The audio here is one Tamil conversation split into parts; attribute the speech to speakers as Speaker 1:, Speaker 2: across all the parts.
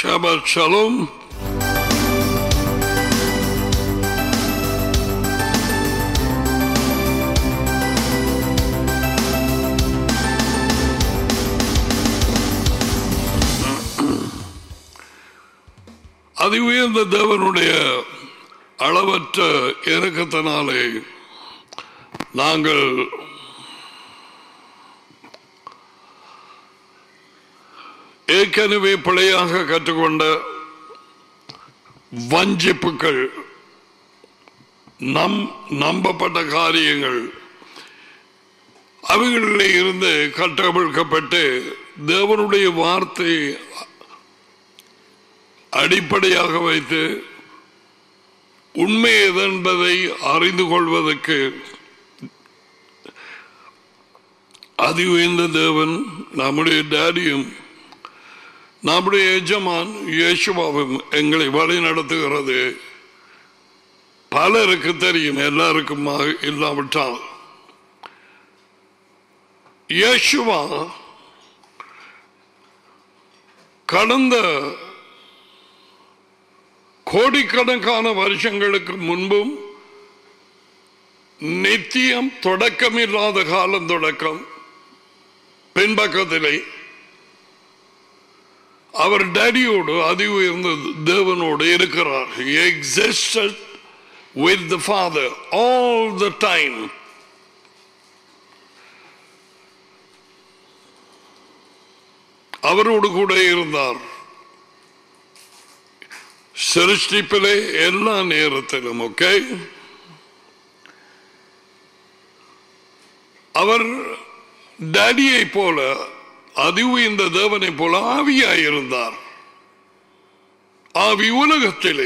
Speaker 1: Shabbat Shalom. அதி உயர்ந்த தேவனுடைய அளவற்ற இறக்கத்தினாலே நாங்கள் ஏற்கனவே பிழையாக கற்றுக்கொண்ட வஞ்சிப்புகள் நம் நம்பப்பட்ட காரியங்கள் அவைகளிலே இருந்து கட்டவிழ்க்கப்பட்டு தேவனுடைய வார்த்தை அடிப்படையாக வைத்து உண்மை எதென்பதை அறிந்து கொள்வதற்கு அதி உயர்ந்த தேவன் நம்முடைய டேடியும் நம்முடைய எஜமான் இயேசுவாவும் எங்களை வழி நடத்துகிறது பலருக்கு தெரியும் எல்லாருக்கும் இல்லாவிட்டால் இயேசுவா கடந்த கோடிக்கணக்கான வருஷங்களுக்கு முன்பும் நித்தியம் தொடக்கமில்லாத காலம் தொடக்கம் பின்பக்கத்திலே அவர் டேடியோடு அதி உயர்ந்த தேவனோடு இருக்கிறார் existed with the father all the time அவரோடு கூட இருந்தார் சிருஷ்டிப்பிலே எல்லா நேரத்திலும் ஓகே அவர் டேடியை போல அதிவு இந்த தேவனை போல ஆவியாயிருந்தார் ஆவி உலகத்திலே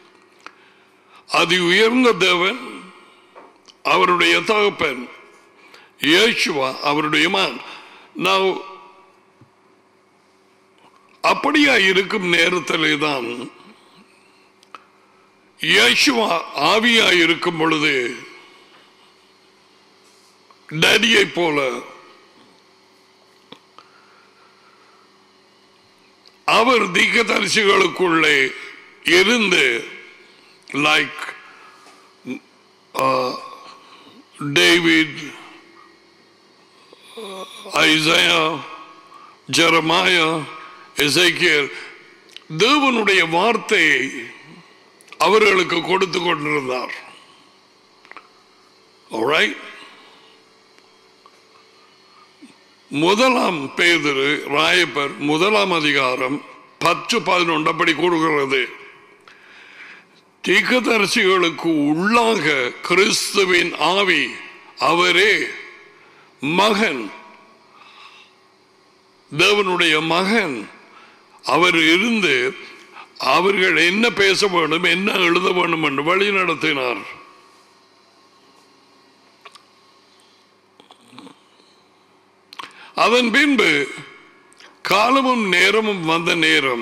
Speaker 1: அதி உயர்ந்த தேவன் அவருடைய தகப்பன் இயேசுவா அவருடைய மான் நான் அப்படியா இருக்கும் நேரத்திலே தான் இயேசுவா ஆவியா இருக்கும் பொழுது டேடியை போல அவர் தீக்கதரிசிகளுக்குள்ளே இருந்து like David Isaiah Jeremiah Ezekiel தேவனுடைய வார்த்தையை அவர்களுக்கு கொடுத்து கொண்டிருந்தார் Alright? முதலாம் பேதிரு ராயப்பர் முதலாம் அதிகாரம் பத்து பதினொன்று அப்படி கூறுகிறது தீக்கதரிசிகளுக்கு உள்ளாக கிறிஸ்துவின் ஆவி அவரே மகன் தேவனுடைய மகன் அவர் இருந்து அவர்கள் என்ன பேச வேண்டும் என்ன எழுத வேண்டும் என்று வழி நடத்தினார் அதன் பின்பு காலமும் நேரமும் வந்த நேரம்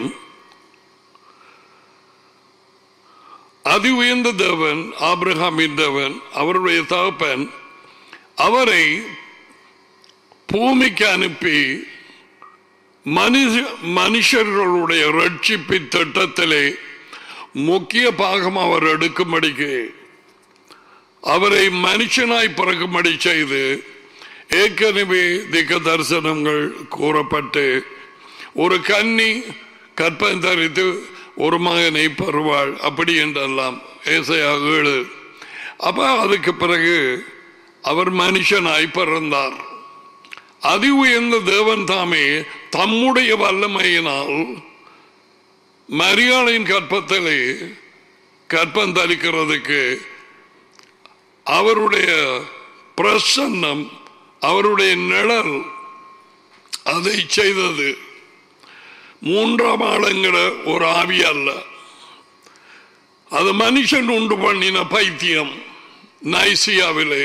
Speaker 1: அதி உயர்ந்த தேவன் ஆபிரகாமின் தேவன் அவருடைய தகப்பன் அவரை பூமிக்கு அனுப்பி மனுஷ மனுஷர்களுடைய ரட்சிப்பு திட்டத்திலே முக்கிய பாகம் அவர் எடுக்கும்படிக்கு அவரை மனுஷனாய் பிறக்கும்படி செய்து ஏற்கனவே திக்க தரிசனங்கள் கூறப்பட்டு ஒரு கன்னி கற்பம் தரித்து ஒரு மகனை பெறுவாள் அப்படி என்றெல்லாம் ஏசையாக ஏழு அப்ப அதுக்கு பிறகு அவர் மனுஷனாய் பிறந்தார் அதி உயர்ந்த தேவன் தாமே தம்முடைய வல்லமையினால் மரியாதையின் கற்பத்திலே கற்பம் தரிக்கிறதுக்கு அவருடைய பிரசன்னம் அவருடைய நிழல் அதை செய்தது மூன்றாம் ஆளுங்கிற ஒரு ஆவி அல்ல அது மனுஷன் உண்டு பண்ணின பைத்தியம் நைசியாவிலே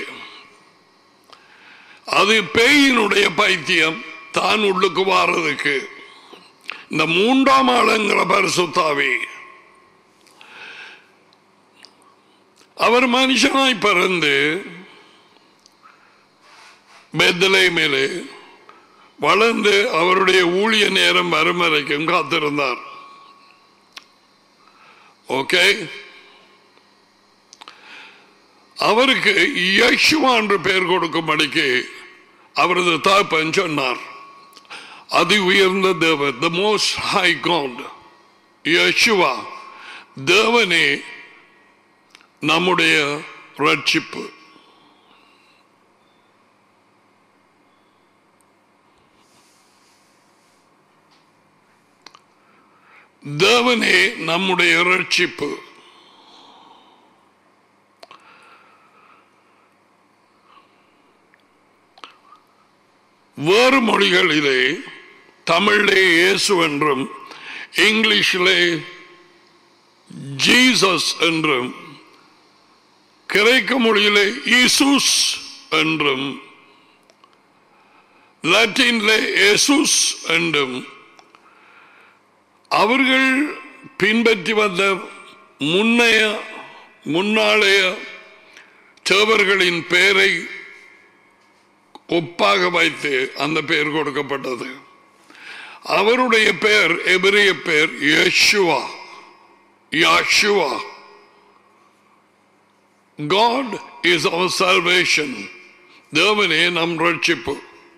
Speaker 1: அது பேயினுடைய பைத்தியம் தான் உள்ளுக்கு வாரதுக்கு இந்த மூன்றாம் ஆளுங்கிற பரிசுத்தாவி அவர் மனுஷனாய் பிறந்து பெத்தலை மேலே வளர்ந்து அவருடைய ஊழிய நேரம் வரும் வரைக்கும் காத்திருந்தார் ஓகே அவருக்கு யேசுவா என்று பெயர் கொடுக்கும்படிக்கு அவரது தாப்பன் சொன்னார் அதி உயர்ந்த தேவன் the most high God Yeshua தேவனே நம்முடைய ரட்சிப்பு தேவனே நம்முடைய ரட்சிப்பு வேறு மொழிகளிலே தமிழிலே இயேசு என்றும் இங்கிலீஷிலே ஜீசஸ் என்றும் கிரேக்க மொழியிலே ஈசூஸ் என்றும் லத்தீனிலே ஏசுஸ் என்றும் அவர்கள் பின்பற்றி வந்த முன்னைய முன்னாளைய தேவர்களின் பெயரை ஒப்பாக வைத்து அந்த பெயர் கொடுக்கப்பட்டது அவருடைய பெயர் எபிரிய பெயர் யேசுவா யாஷுவா காட் இஸ் அவர் salvation தேவனே நம் ரட்சிப்பு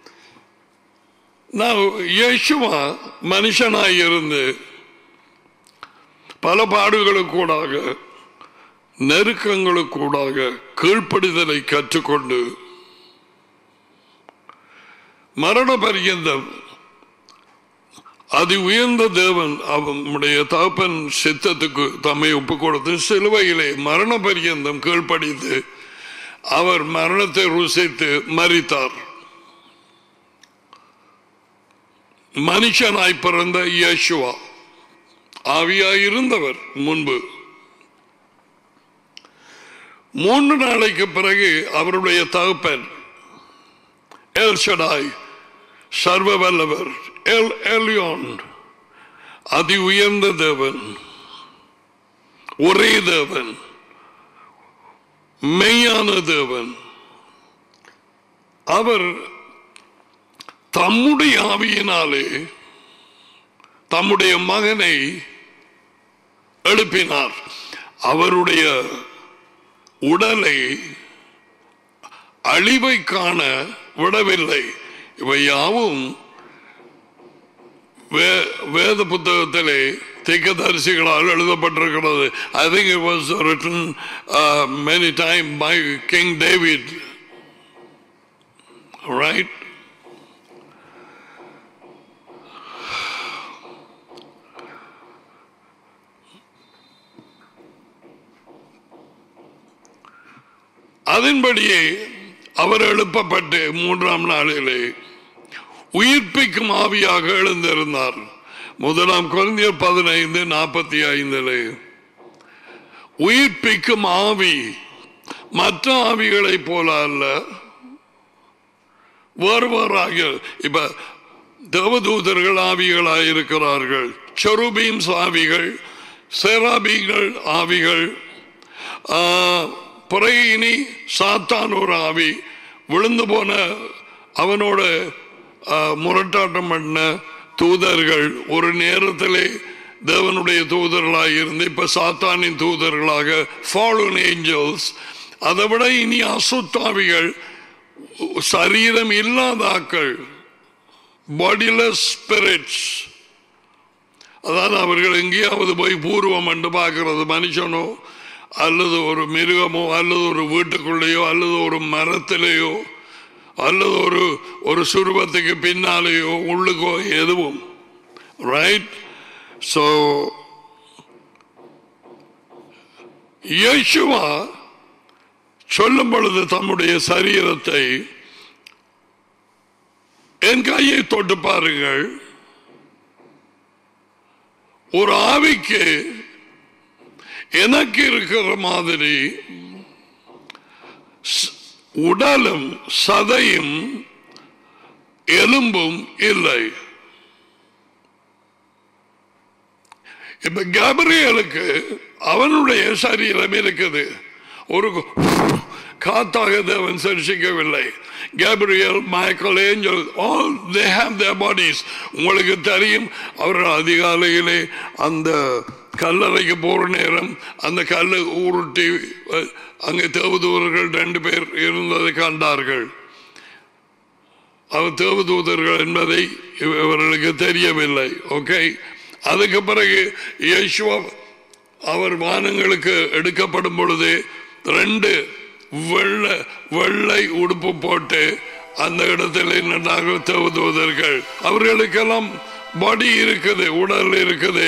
Speaker 1: நான் யேசுவா மனுஷனாய் இருந்து பல பாடுகளுக்கூடாக நெருக்கங்களுக்கூடாக கீழ்ப்படிதலை கற்றுக்கொண்டு மரண பரியந்தம் அதி உயர்ந்த தேவன் அவனுடைய தகப்பன் சித்தத்துக்கு தம்மை ஒப்பு கொடுத்து சிலுவையிலே மரண பரியந்தம் கீழ்ப்படித்து அவர் மரணத்தை ருசித்து மறித்தார் மனுஷனாய் பிறந்த இயேசுவா ஆவியாய் இருந்தவர் முன்பு மூன்று நாளைக்கு பிறகு அவருடைய தகப்பன் எல்ஷடாய் சர்வ வல்லவர் எல் எலியோன் அதி உயர்ந்த தேவன் ஒரே தேவன் மெய்யான தேவன் அவர் தம்முடைய ஆவியினாலே தம்முடைய மகனை எழுப்பினார் அவருடைய உடலை அழிவை காண விடவில்லை இவை யாவும் வே- வேத புத்தகத்திலே திக்கதரிசிகளால் எழுதப்பட்டிருக்கிறது I think it was written many time by King David right அதன்படியே அவர் எழுப்பப்பட்டு மூன்றாம் நாளிலே உயிர்ப்பிக்கும் ஆவியாக எழுந்திருந்தார் முதலாம் குழந்தையர் பதினைந்து நாற்பத்தி ஐந்திலே உயிர்ப்பிக்கும் ஆவி மற்ற ஆவிகளைப் போல அல்ல வேறு வேறாக இப்ப தேவதூதர்கள் ஆவிகளாய் இருக்கிறார்கள் செருபீம்ஸ் ஆவிகள் செராபீங்கள் ஆவிகள் ஆ, பிறகு இனி சாத்தான் ஒரு ஆவி விழுந்து போன அவனோட ஆ, முரட்டாட்டம் பண்ண தூதர்கள் ஒரு நேரத்திலே தேவனுடைய தூதர்களாக இருந்து இப்ப சாத்தானின் தூதர்களாக ஃபாலோன் ஏஞ்சல்ஸ் அதை விட இனி அசுத்தாவிகள் சரீரம் இல்லாத ஆக்கள் பாடிலெஸ் ஸ்பிரிட்ஸ் அதான் அவர்கள் எங்கேயாவது போய் பூர்வம் என்று பார்க்கிறது மனுஷனோ அல்லது ஒரு மிருகமோ அல்லது ஒரு வீட்டுக்குள்ளேயோ அல்லது ஒரு மரத்திலேயோ அல்லது ஒரு ஒரு சுருபத்துக்கு பின்னாலேயோ உள்ளுக்கோ எதுவும் ரைட் ஸோ இயேசுவா சொல்லும் பொழுது தம்முடைய சரீரத்தை என் கையை தொட்டு பாருங்கள் ஒரு ஆவிக்கு எனக்கு இருக்கிற மாதிரி ஸ்- உடலும் சதையும் எலும்பும் இல்லை இப்ப கேப்ரியலுக்கு அவனுடைய சரீரம் இருக்குது ஒரு காத்தாக தேவன் சரிசிக்கவில்லை Gabriel Michael angel all they have their bodies உங்களுக்கு தெரியும் அவர்கள் அதிகாலையிலே அந்த கல்லறைக்கு போற நேரம் அந்த கல்லை உருட்டி அஹ், அங்கே தேவதூதர்கள் ரெண்டு பேர் இருந்ததை கண்டார்கள் அவர் தேவதூதர்கள் என்பதை இவ- இவர்களுக்கு தெரியவில்லை ஓகே அதுக்கு பிறகு இயேசுவா அவர் வானங்களுக்கு எடுக்கப்படும் பொழுது ரெண்டு வெள்ளை வெள்ளை உடுப்பு போட்டு அந்த இடத்தில் நின்றார்கள் தேவதூதர்கள் அவர்களுக்கெல்லாம் பாடி இருக்குது உடல் இருக்குது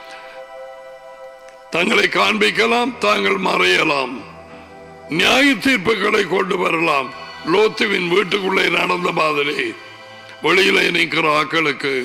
Speaker 1: தங்களை காண்பிக்கலாம் தாங்கள் மறையலாம் நியாய தீர்ப்புகளை கொண்டு வரலாம் லோத்துவின் வீட்டுக்குள்ளே நடந்த மாதிரி வெளியில நிற்கிற ஆக்களுக்கு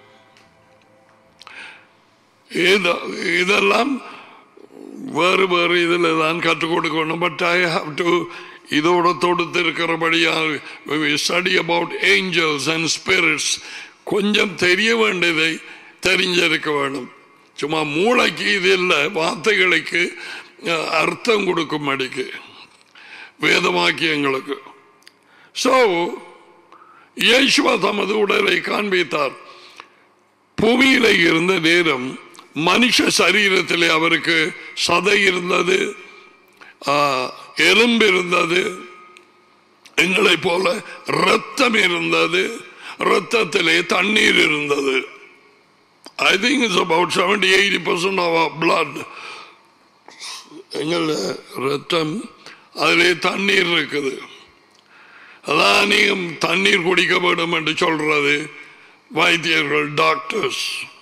Speaker 1: இது- இதெல்லாம் வேறு வேறு இதில் தான் கற்றுக் கொடுக்கணும் பட் ஐ ஹாவ் டு இதோட தொடுத்து இருக்கிறபடியாக study about angels and spirits கொஞ்சம் தெரிய வேண்டியதை தெரிஞ்சிருக்க வேணும் சும்மா மூளைக்கு இது இல்லை வார்த்தைகளுக்கு அஹ், அர்த்தம் கொடுக்கும்படிக்கு வேதவாக்கியங்களுக்கு ஸோ இயேசுவா தமது உடலை காண்பித்தார் பூமியில இருந்த நேரம் மனுஷ சரீரத்திலே அவருக்கு சதை இருந்தது ஆ, எலும்பு இருந்தது எங்களை போல ரத்தம் இருந்தது ரத்தத்திலே தண்ணீர் இருந்தது I think it's about seventy eighty percent of blood எங்கள் ரத்தம் அதிலே தண்ணீர் இருக்குது அதான் நீங்க தண்ணீர் குடிக்க வேண்டும் என்று சொல்றது வைத்தியர்கள் டாக்டர்ஸ்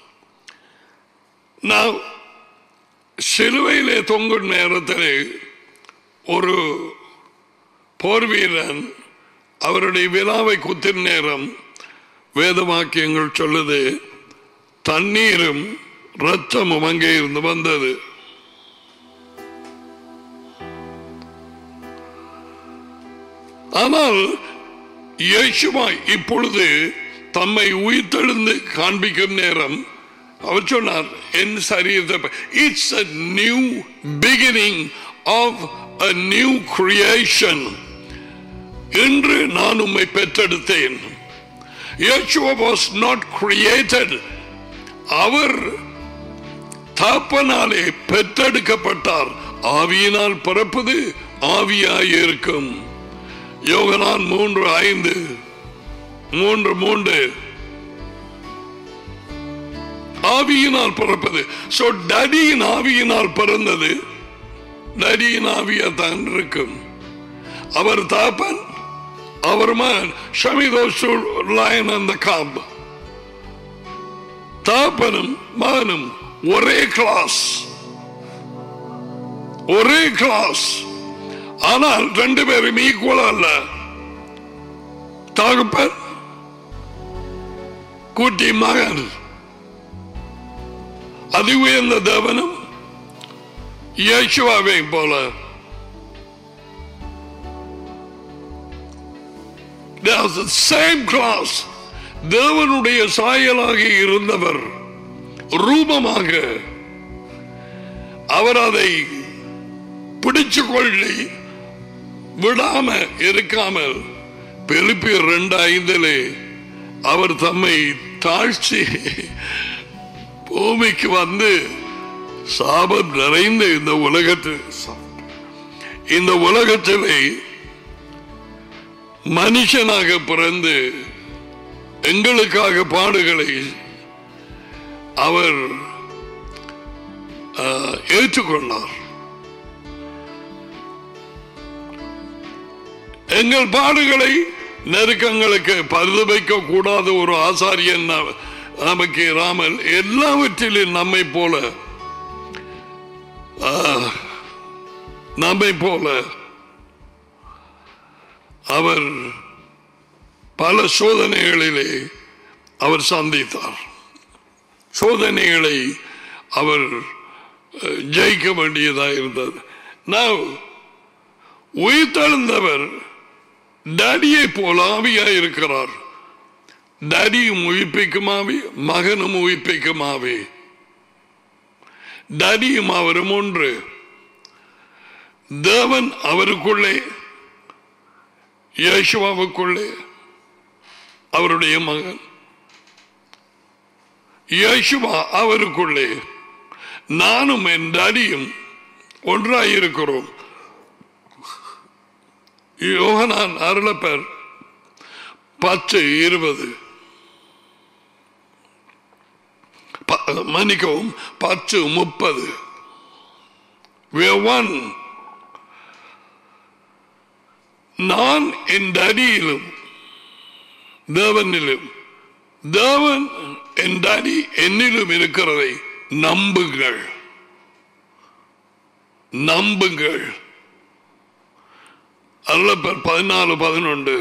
Speaker 1: நான் சிலுவையிலே தொங்கும் நேரத்தில் ஒரு போர் வீரன் அவருடைய விழாவை குத்தின் நேரம் வேதவாக்கியங்கள் சொல்லுது தண்ணீரும் ரத்தமும் அங்கே இருந்து வந்தது ஆனால் இயேசுவா இப்பொழுது தம்மை உயிர்த்தெழுந்து காண்பிக்கும் நேரம் அவர் சொன்னார் என் சரீரத்தை it's a new beginning of a new creation இன்று நான் உம்மை பெற்றெடுத்தேன் Yeshua was not created அவர் தாப்பனாலே பெற்றெடுக்கப்பட்டார் ஆவியினால் பிறப்பது ஆவியாய் இருக்கும் யோகனான் மூன்று ஐந்து மூன்று மூன்று ஆவியினால் பிறப்பது சோ டடியின் ஆவியினால் பிறந்தது டடியின் ஆவியா தான் இருக்கும் அவர் தாப்பன் அவர் மகன் ஷமிதோசு லயன் அந்த காப் தாப்பனும் மகனும் ஒரே கிளாஸ் ஒரே கிளாஸ் ஆனால் ரெண்டு பேரும் ஈக்குவல் அல்ல தகப்பன் குட்டி மகன் அதி உயர்ந்த தேவனும் இயேசுவாவை போல They are the same class. தேவனுடைய சாயலாக இருந்தவர் ரூபமாக அவர் அதை பிடிச்சு கொள்ளி விடாம இருக்காமல் பெருப்பியர் ரெண்டு ஐந்திலே அவர் தம்மை தாழ்ச்சி பூமிக்கு வந்து சாபம் நிறைந்த இந்த உலகத்தில் இந்த உலகத்திலே மனுஷனாக பிறந்து எங்களுக்காக பாடுகளை அவர் ஆஹ், ஏற்றுக்கொண்டார் எங்கள் பாடுகளை நெருக்கங்களுக்கு பரிதபிக்க கூடாத ஒரு ஆசாரியன் ந- நமக்கு இராமல் எல்லாவற்றிலும் நம்மை போல ஆஹ், நம்மை போல அவர் பல சோதனைகளிலே அவர் சந்தித்தார் சோதனைகளை அவர் அஹ், ஜெயிக்க வேண்டியதாக இருந்தது நான் உயிர்த்தெழுந்தவர் டேடியை போல ஆவியா இருக்கிறார் டேடியும் உயிர்ப்பிக்கும் ஆவி மகனும் உயிர்ப்பிக்கும் ஆவி டேடியும் அவரும் ஒன்று தேவன் அவருக்குள்ளே இயேசுவாவுக்குள்ளே அவருடைய மகன் இயேசுவா அவருக்குள்ளே நானும் என் டடியும் ஒன்றாயிருக்கிறோம் யோகனான் அருளப்பர் பத்து இருபது ப- மன்னிக்கவும் பத்து முப்பது We are one. நான் என் அடியிலும் தேவனிலும் தேவன் என் அடி என்னிலும் இருக்கிறதை நம்புங்கள் நம்புங்கள் அல்லப்பர் பதினாலு பதினொன்று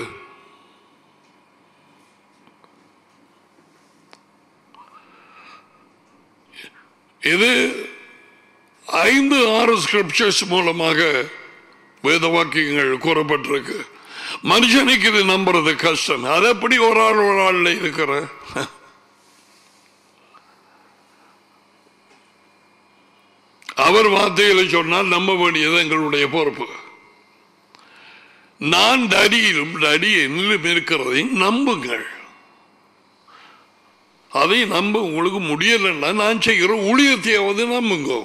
Speaker 1: இது ஐந்து ஆறு ஸ்கிரிப்சர்ஸ் மூலமாக வேத வாக்கியங்கள் கூறப்பட்டிருக்கு மனுஷனுக்கு இது நம்புறது கஷ்டம் அது எப்படி ஒரு ஆள் ஒரு ஆள்ல இருக்கிற அவர் வார்த்தைகளை சொன்னால் நம்ப வேண்டியது எங்களுடைய பொறுப்பு நான் டடியிலும் டடி என்னிலும் இருக்கிறதை நம்புங்கள் அதை நம்ப உங்களுக்கு முடியலைன்னா நான் செய்கிற ஊழியத்தையாவது நம்புங்க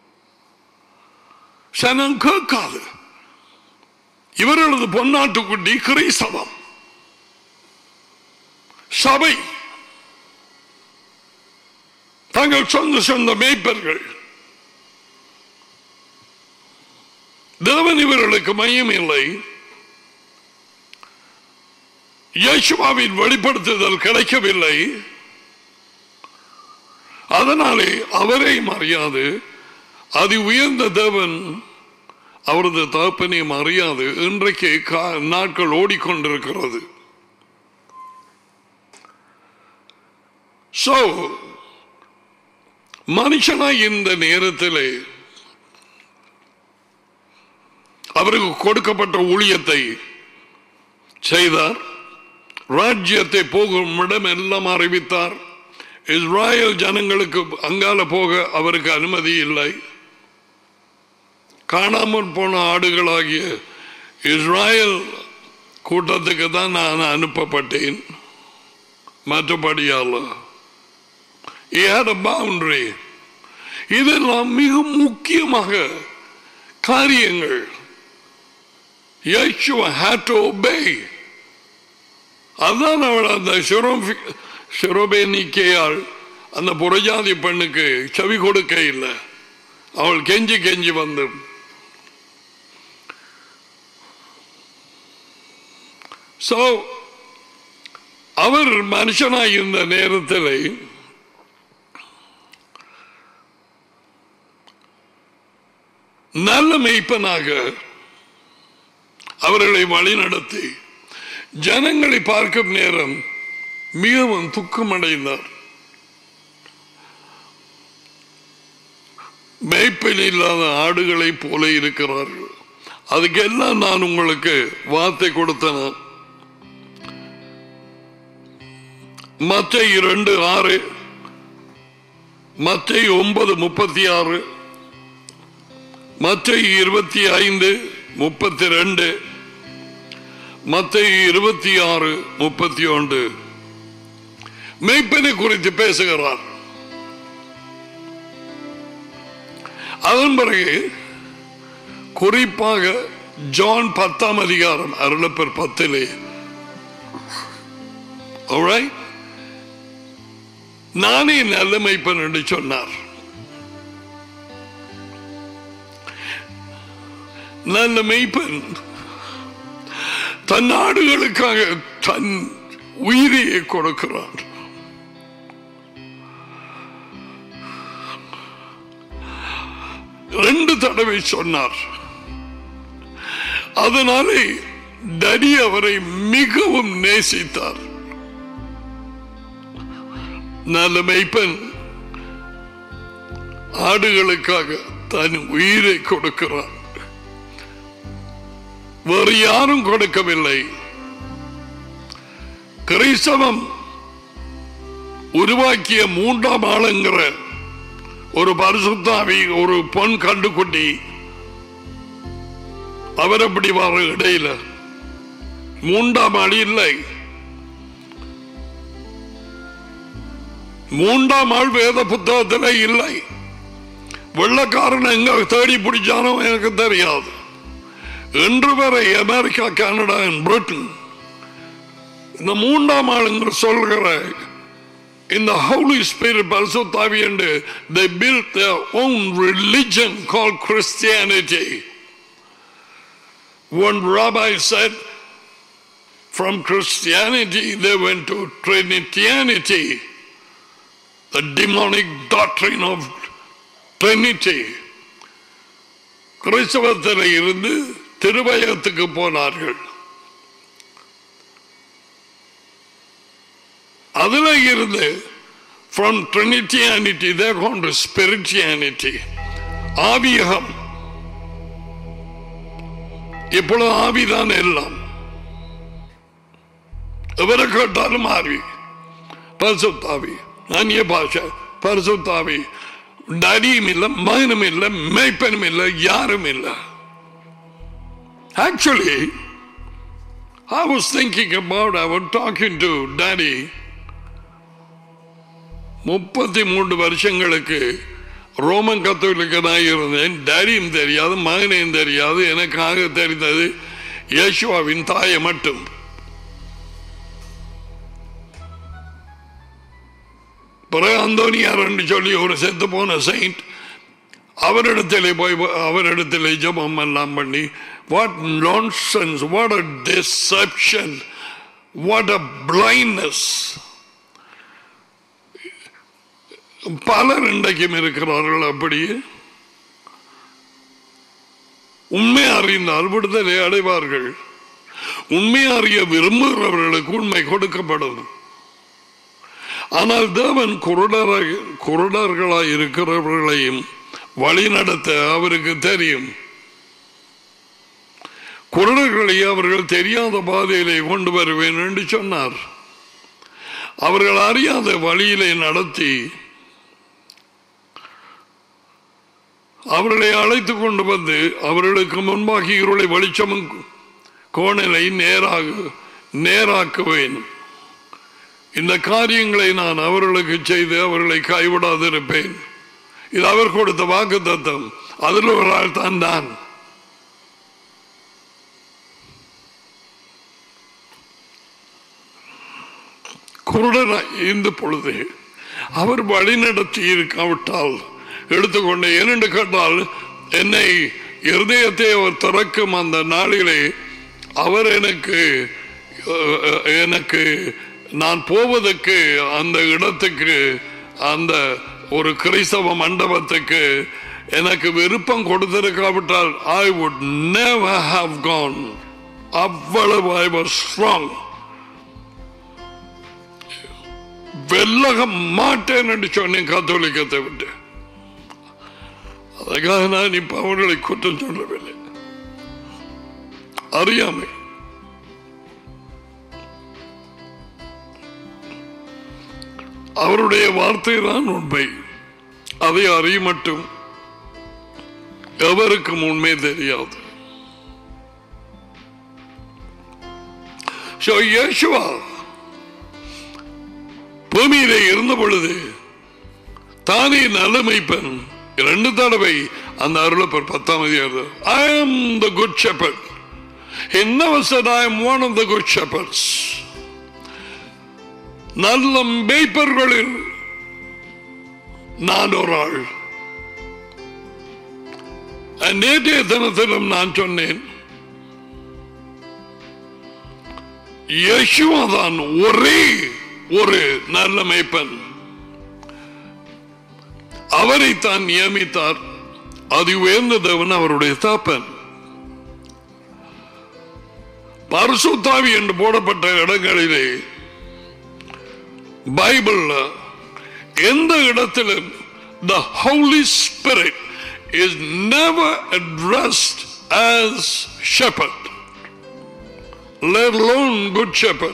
Speaker 1: சனம் கேட்காது இவர்களது பொன்னாட்டுக்குட்டி கிரைசவம் சபை தங்கள் சொந்த சொந்த மேய்ப்பர்கள் தேவன் இவர்களுக்கு மையம் இல்லை இயேசுவாவின் வெளிப்படுத்துதல் கிடைக்கவில்லை அதனாலே அவரை அறியாது அதி உயர்ந்த தேவன் அவரது தகப்பனையும் அறியாது இன்றைக்கு கா- நாட்கள் ஓடிக்கொண்டிருக்கிறது சோ மனுஷனாய் இந்த நேரத்திலே அவருக்கு கொடுக்கப்பட்ட ஊழியத்தை செய்தார் ராஜ்யத்தை போகும் இடம் எல்லாம் அறிவித்தார் இஸ்ராயல் ஜனங்களுக்கு அங்கால போக அவருக்கு அனுமதி இல்லை காணாமல் போன ஆடுகளாகிய இஸ்ராயல் கூட்டத்துக்கு தான் நான் அனுப்பப்பட்டேன் மற்றபடியால் He had a boundary. இதெல்லாம் மிக முக்கியமாக காரியங்கள் Yeshua had to obey. அதான் அவள் அந்த சிரோபி- சிரோபேனிக்கையாள் அந்த புறஜாதி பெண்ணுக்கு செவி கொடுக்க இல்லை அவள் கெஞ்சி கெஞ்சி வந்து சோ அவர் மனுஷனாய் இருந்த நேரத்தில் நல்ல மெய்ப்பனாக அவர்களை வழிநடத்தி ஜனங்களை பார்க்கும் நேரம் மிகவும் துக்கமடைந்தார் மேய்ப்பில் இல்லாத ஆடுகளைப் போல இருக்கிறார்கள் அதுக்கெல்லாம் நான் உங்களுக்கு வார்த்தை கொடுத்தன மற்ற இரண்டு ஆறு மற்ற ஒன்பது முப்பத்தி ஆறு மற்ற இருபத்தி ஐந்து முப்பத்தி ரெண்டு மற்ற இருபத்தி ஆறு முப்பத்தி ஒன்று மெய்ப்பனை குறித்து பேசுகிறார் அதன் பிறகு குறிப்பாக ஜான் பத்தாம் அதிகாரம் அருளப்பர் பத்திலே Alright? நானே நல்ல மெய்ப்பன் என்று சொன்னார் நல்ல மெய்ப்பன் தன் நாடுகளுக்காக தன் உயிரையை கொடுக்கிறான் ரெண்டு தடவை சொன்னார் அதனாலே டடி அவரை மிகவும் நேசித்தார் நல்ல மெய்ப்பன் ஆடுகளுக்காக தன் உயிரை கொடுக்கிறார் வேறு யாரும் கொடுக்கவில்லை கிறிஸ்தவம் உருவாக்கிய மூன்றாம் ஆளுங்கிற ஒரு பரிசுத்தாவி ஒரு பொன் கண்டுக்குட்டி அவர் அப்படி வர இடையில மூன்றாம் ஆள் இல்லை மூன்றாம் ஆள் வேத புத்தகத்தில் இல்லை வெள்ளக்காரன் எங்க தேடி பிடிச்சானோ எனக்கு தெரியாது இன்று வரை அமெரிக்கா கனடா பிரிட்டன் இந்த மூன்றாம் ஆளுங்க சொல்கிற இந்த ஹவுலி ஸ்பிரிட் பரிசுத்தாவி என்று they built their own religion called Christianity. One rabbi said from Christianity they went to Trinitianity, the demonic doctrine of Trinity. கிறிஸ்தவத்தில் இருந்து திருவயத்துக்கு போனார்கள் அதுல இருந்து ஃப்ரம் ட்ரினிட்டியானிட்டி தே கொண்டு டு ஸ்பிரிச்சுவானிட்டி ஆவியகம் இப்பொழுது ஆவிதான் எல்லாம் எவரை கேட்டாலும் ஆவி பரிசுத்தாவி அந்நிய பாஷை பரிசுத்தாவி டரியும் இல்லை மகனும் இல்லை மேய்ப்பனும் இல்லை யாரும் இல்லை actually I was thinking about, I was talking to daddy முப்பத்தி மூன்று வருஷங்களுக்கு ரோமன் கத்தோலிக்கனாக இருந்தேன் டேடியும் தெரியாது மகனையும் தெரியாது எனக்காக தெரிந்தது யேசுவாவின் தாயை மட்டும் பிறகு அந்தோனியார் என்று சொல்லி ஒரு செத்து போன செயின்ட் அவரிடத்திலே போய் அவரிடத்திலே ஜபம் எல்லாம் பண்ணி what nonsense what a deception what a blindness பலர் இன்றைக்கும் இருக்கிறார்கள் அப்படியே உண்மை அறிந்தால் விடுதலை அடைவார்கள் உண்மை அறிய விரும்புகிறவர்களுக்கு உண்மை கொடுக்கப்படும் ஆனால் தேவன் குருடராய் குருடர்களாய் இருக்கிறவர்களையும் வழி நடத்த அவருக்கு தெரியும் குருடர்களை அவர்கள் தெரியாத பாதையிலே கொண்டு வருவேன் என்று சொன்னார் அவர்கள் அறியாத வழியிலே நடத்தி அவர்களை அழைத்து கொண்டு வந்து அவர்களுக்கு முன்பாக இருளை வெளிச்சமும் கோணலை நேராக நேராக்குவேன் இந்த காரியங்களை நான் அவர்களுக்கு செய்து அவர்களை கைவிடாதிருப்பேன் இது அவர் கொடுத்த வாக்கு தத்தம் அதில் ஒரு ஆள் தான் நான் குருடனாய் இந்த பொழுது அவர் வழி நடத்தி இருக்காவிட்டால் எடுத்துக்கொண்டு ஏனென்று கேட்டால் என்னை இருதயத்தை அவர் திறக்கும் அந்த நாளிலே அவர் எனக்கு அஹ், எனக்கு நான் போவதற்கு அந்த இடத்துக்கு அந்த ஒரு கிறிஸ்தவ மண்டபத்துக்கு எனக்கு விருப்பம் கொடுத்திருக்காவிட்டால் I would never have gone அவ்வளவு ஐ was ஸ்ட்ராங் வெல்லக மாட்டேன் என்று சொன்னேன் கத்தோலிக்கத்தை விட்டு அதுக்காக நான் இப்ப அவர்களை குற்றம் சொல்லவில்லை அறியாமை அவருடைய வார்த்தை தான் உண்மை அதை அறிய மட்டும் எவருக்கும் உண்மை தெரியாது So, இயேசுவா பூமியிலே இருந்த பொழுது தானே நல்லமைப்பன் இரண்டு தடவை அந்த அருளப்பர் பத்தாம் அதிகாரம் ஐ am the good shepherd he never said I am one of the good shepherds நல்ல மேய்ப்பர்களில் நான் ஒரு ஆள் நேற்றைய தினத்திலும் நான் சொன்னேன் யேசுவா தான் ஒரே ஒரு நல்ல மேய்ப்பன் அவரை தான் நியமித்தார் அது உயர்ந்த தேவன் அவருடைய தாப்பன் பரிசுத்தாவி என்று போடப்பட்ட இடங்களிலே பைபிள்ல எந்த இடத்திலும் the Holy Spirit is never addressed as shepherd let alone good shepherd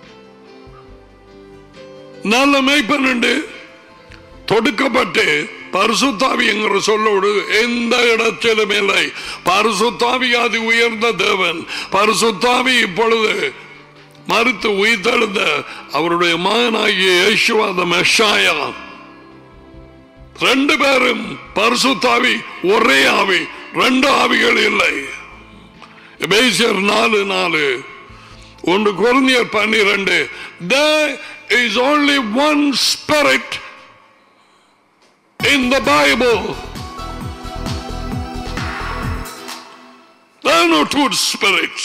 Speaker 1: நல்ல மேய்ப்பன் என்று தொடுக்கப்பட்டு பரிசுத்தாவி என்கிற சொல்லோடு எந்த இடத்திலும் இல்லை பரிசுத்தாவி அது உயர்ந்த தேவன் பரிசுத்தாவி இப்பொழுது மறுத்து உயிர்த்தெழுந்த அவருடைய மகனாகிய யேசுவாத மெஷாயா ரெண்டு பேரும் பரிசுத்தாவி ஒரே ஆவி ரெண்டு ஆவிகள் இல்லை எபேசியர் நாலு நாலு ஒன்று குழந்தையர் பன்னிரண்டு there is only one spirit in the bible there are no two spirits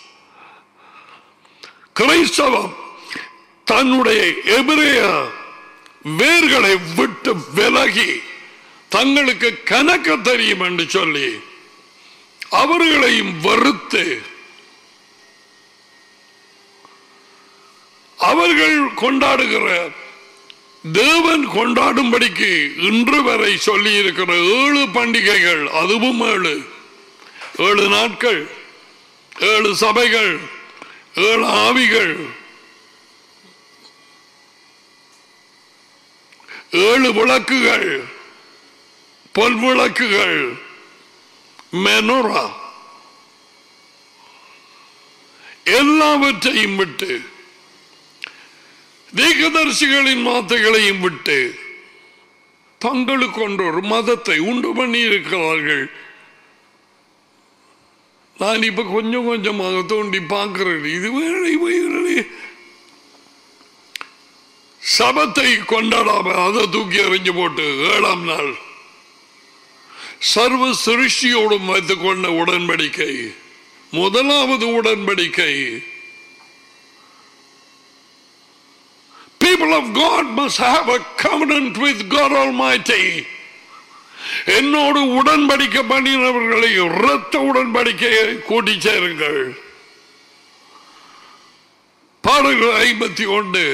Speaker 1: கிறிஸ்தவம் தன்னுடைய எபிரேய வேர்களை விட்டு விலகி தங்களுக்கு கணக்க தெரியும் என்று சொல்லி அவர்களையும் வெறுத்து அவர்கள் கொண்டாடுகிற தேவன் கொண்டாடும்படிக்கு இன்று வரை சொல்லி இருக்கிற ஏழு பண்டிகைகள் அதுவும் ஏழு ஏழு நாட்கள் ஏழு சபைகள் ஏழு ஆவிகள் ஏழு விளக்குகள் பொல் விளக்குகள் மெனோரா எல்லாவற்றையும் விட்டு தீர்க்கதரிசிகளின் வார்த்தைகளையும் விட்டு தங்களுக்கு ஒரு மதத்தை உண்டு பண்ணி இருக்கிறார்கள் நான் இப்ப கொஞ்சம் கொஞ்சமாக தோண்டி பார்க்கிறேன் இது வேலை வேலை சபத்தை கொண்டாடாம அதை தூக்கி எறிஞ்சு போட்டு ஏழாம் நாள் சர்வ சிருஷ்டியோடும் வைத்துக் கொண்ட உடன்படிக்கை முதலாவது உடன்படிக்கை People of God must have a covenant with God Almighty. என்னோடு உடன்படிக்கை பண்ணினவர்களை இரத்த உடன்படிக்கையை கூட்டி சேருங்கள் பாடல்கள் ஐம்பத்தி ஒன்று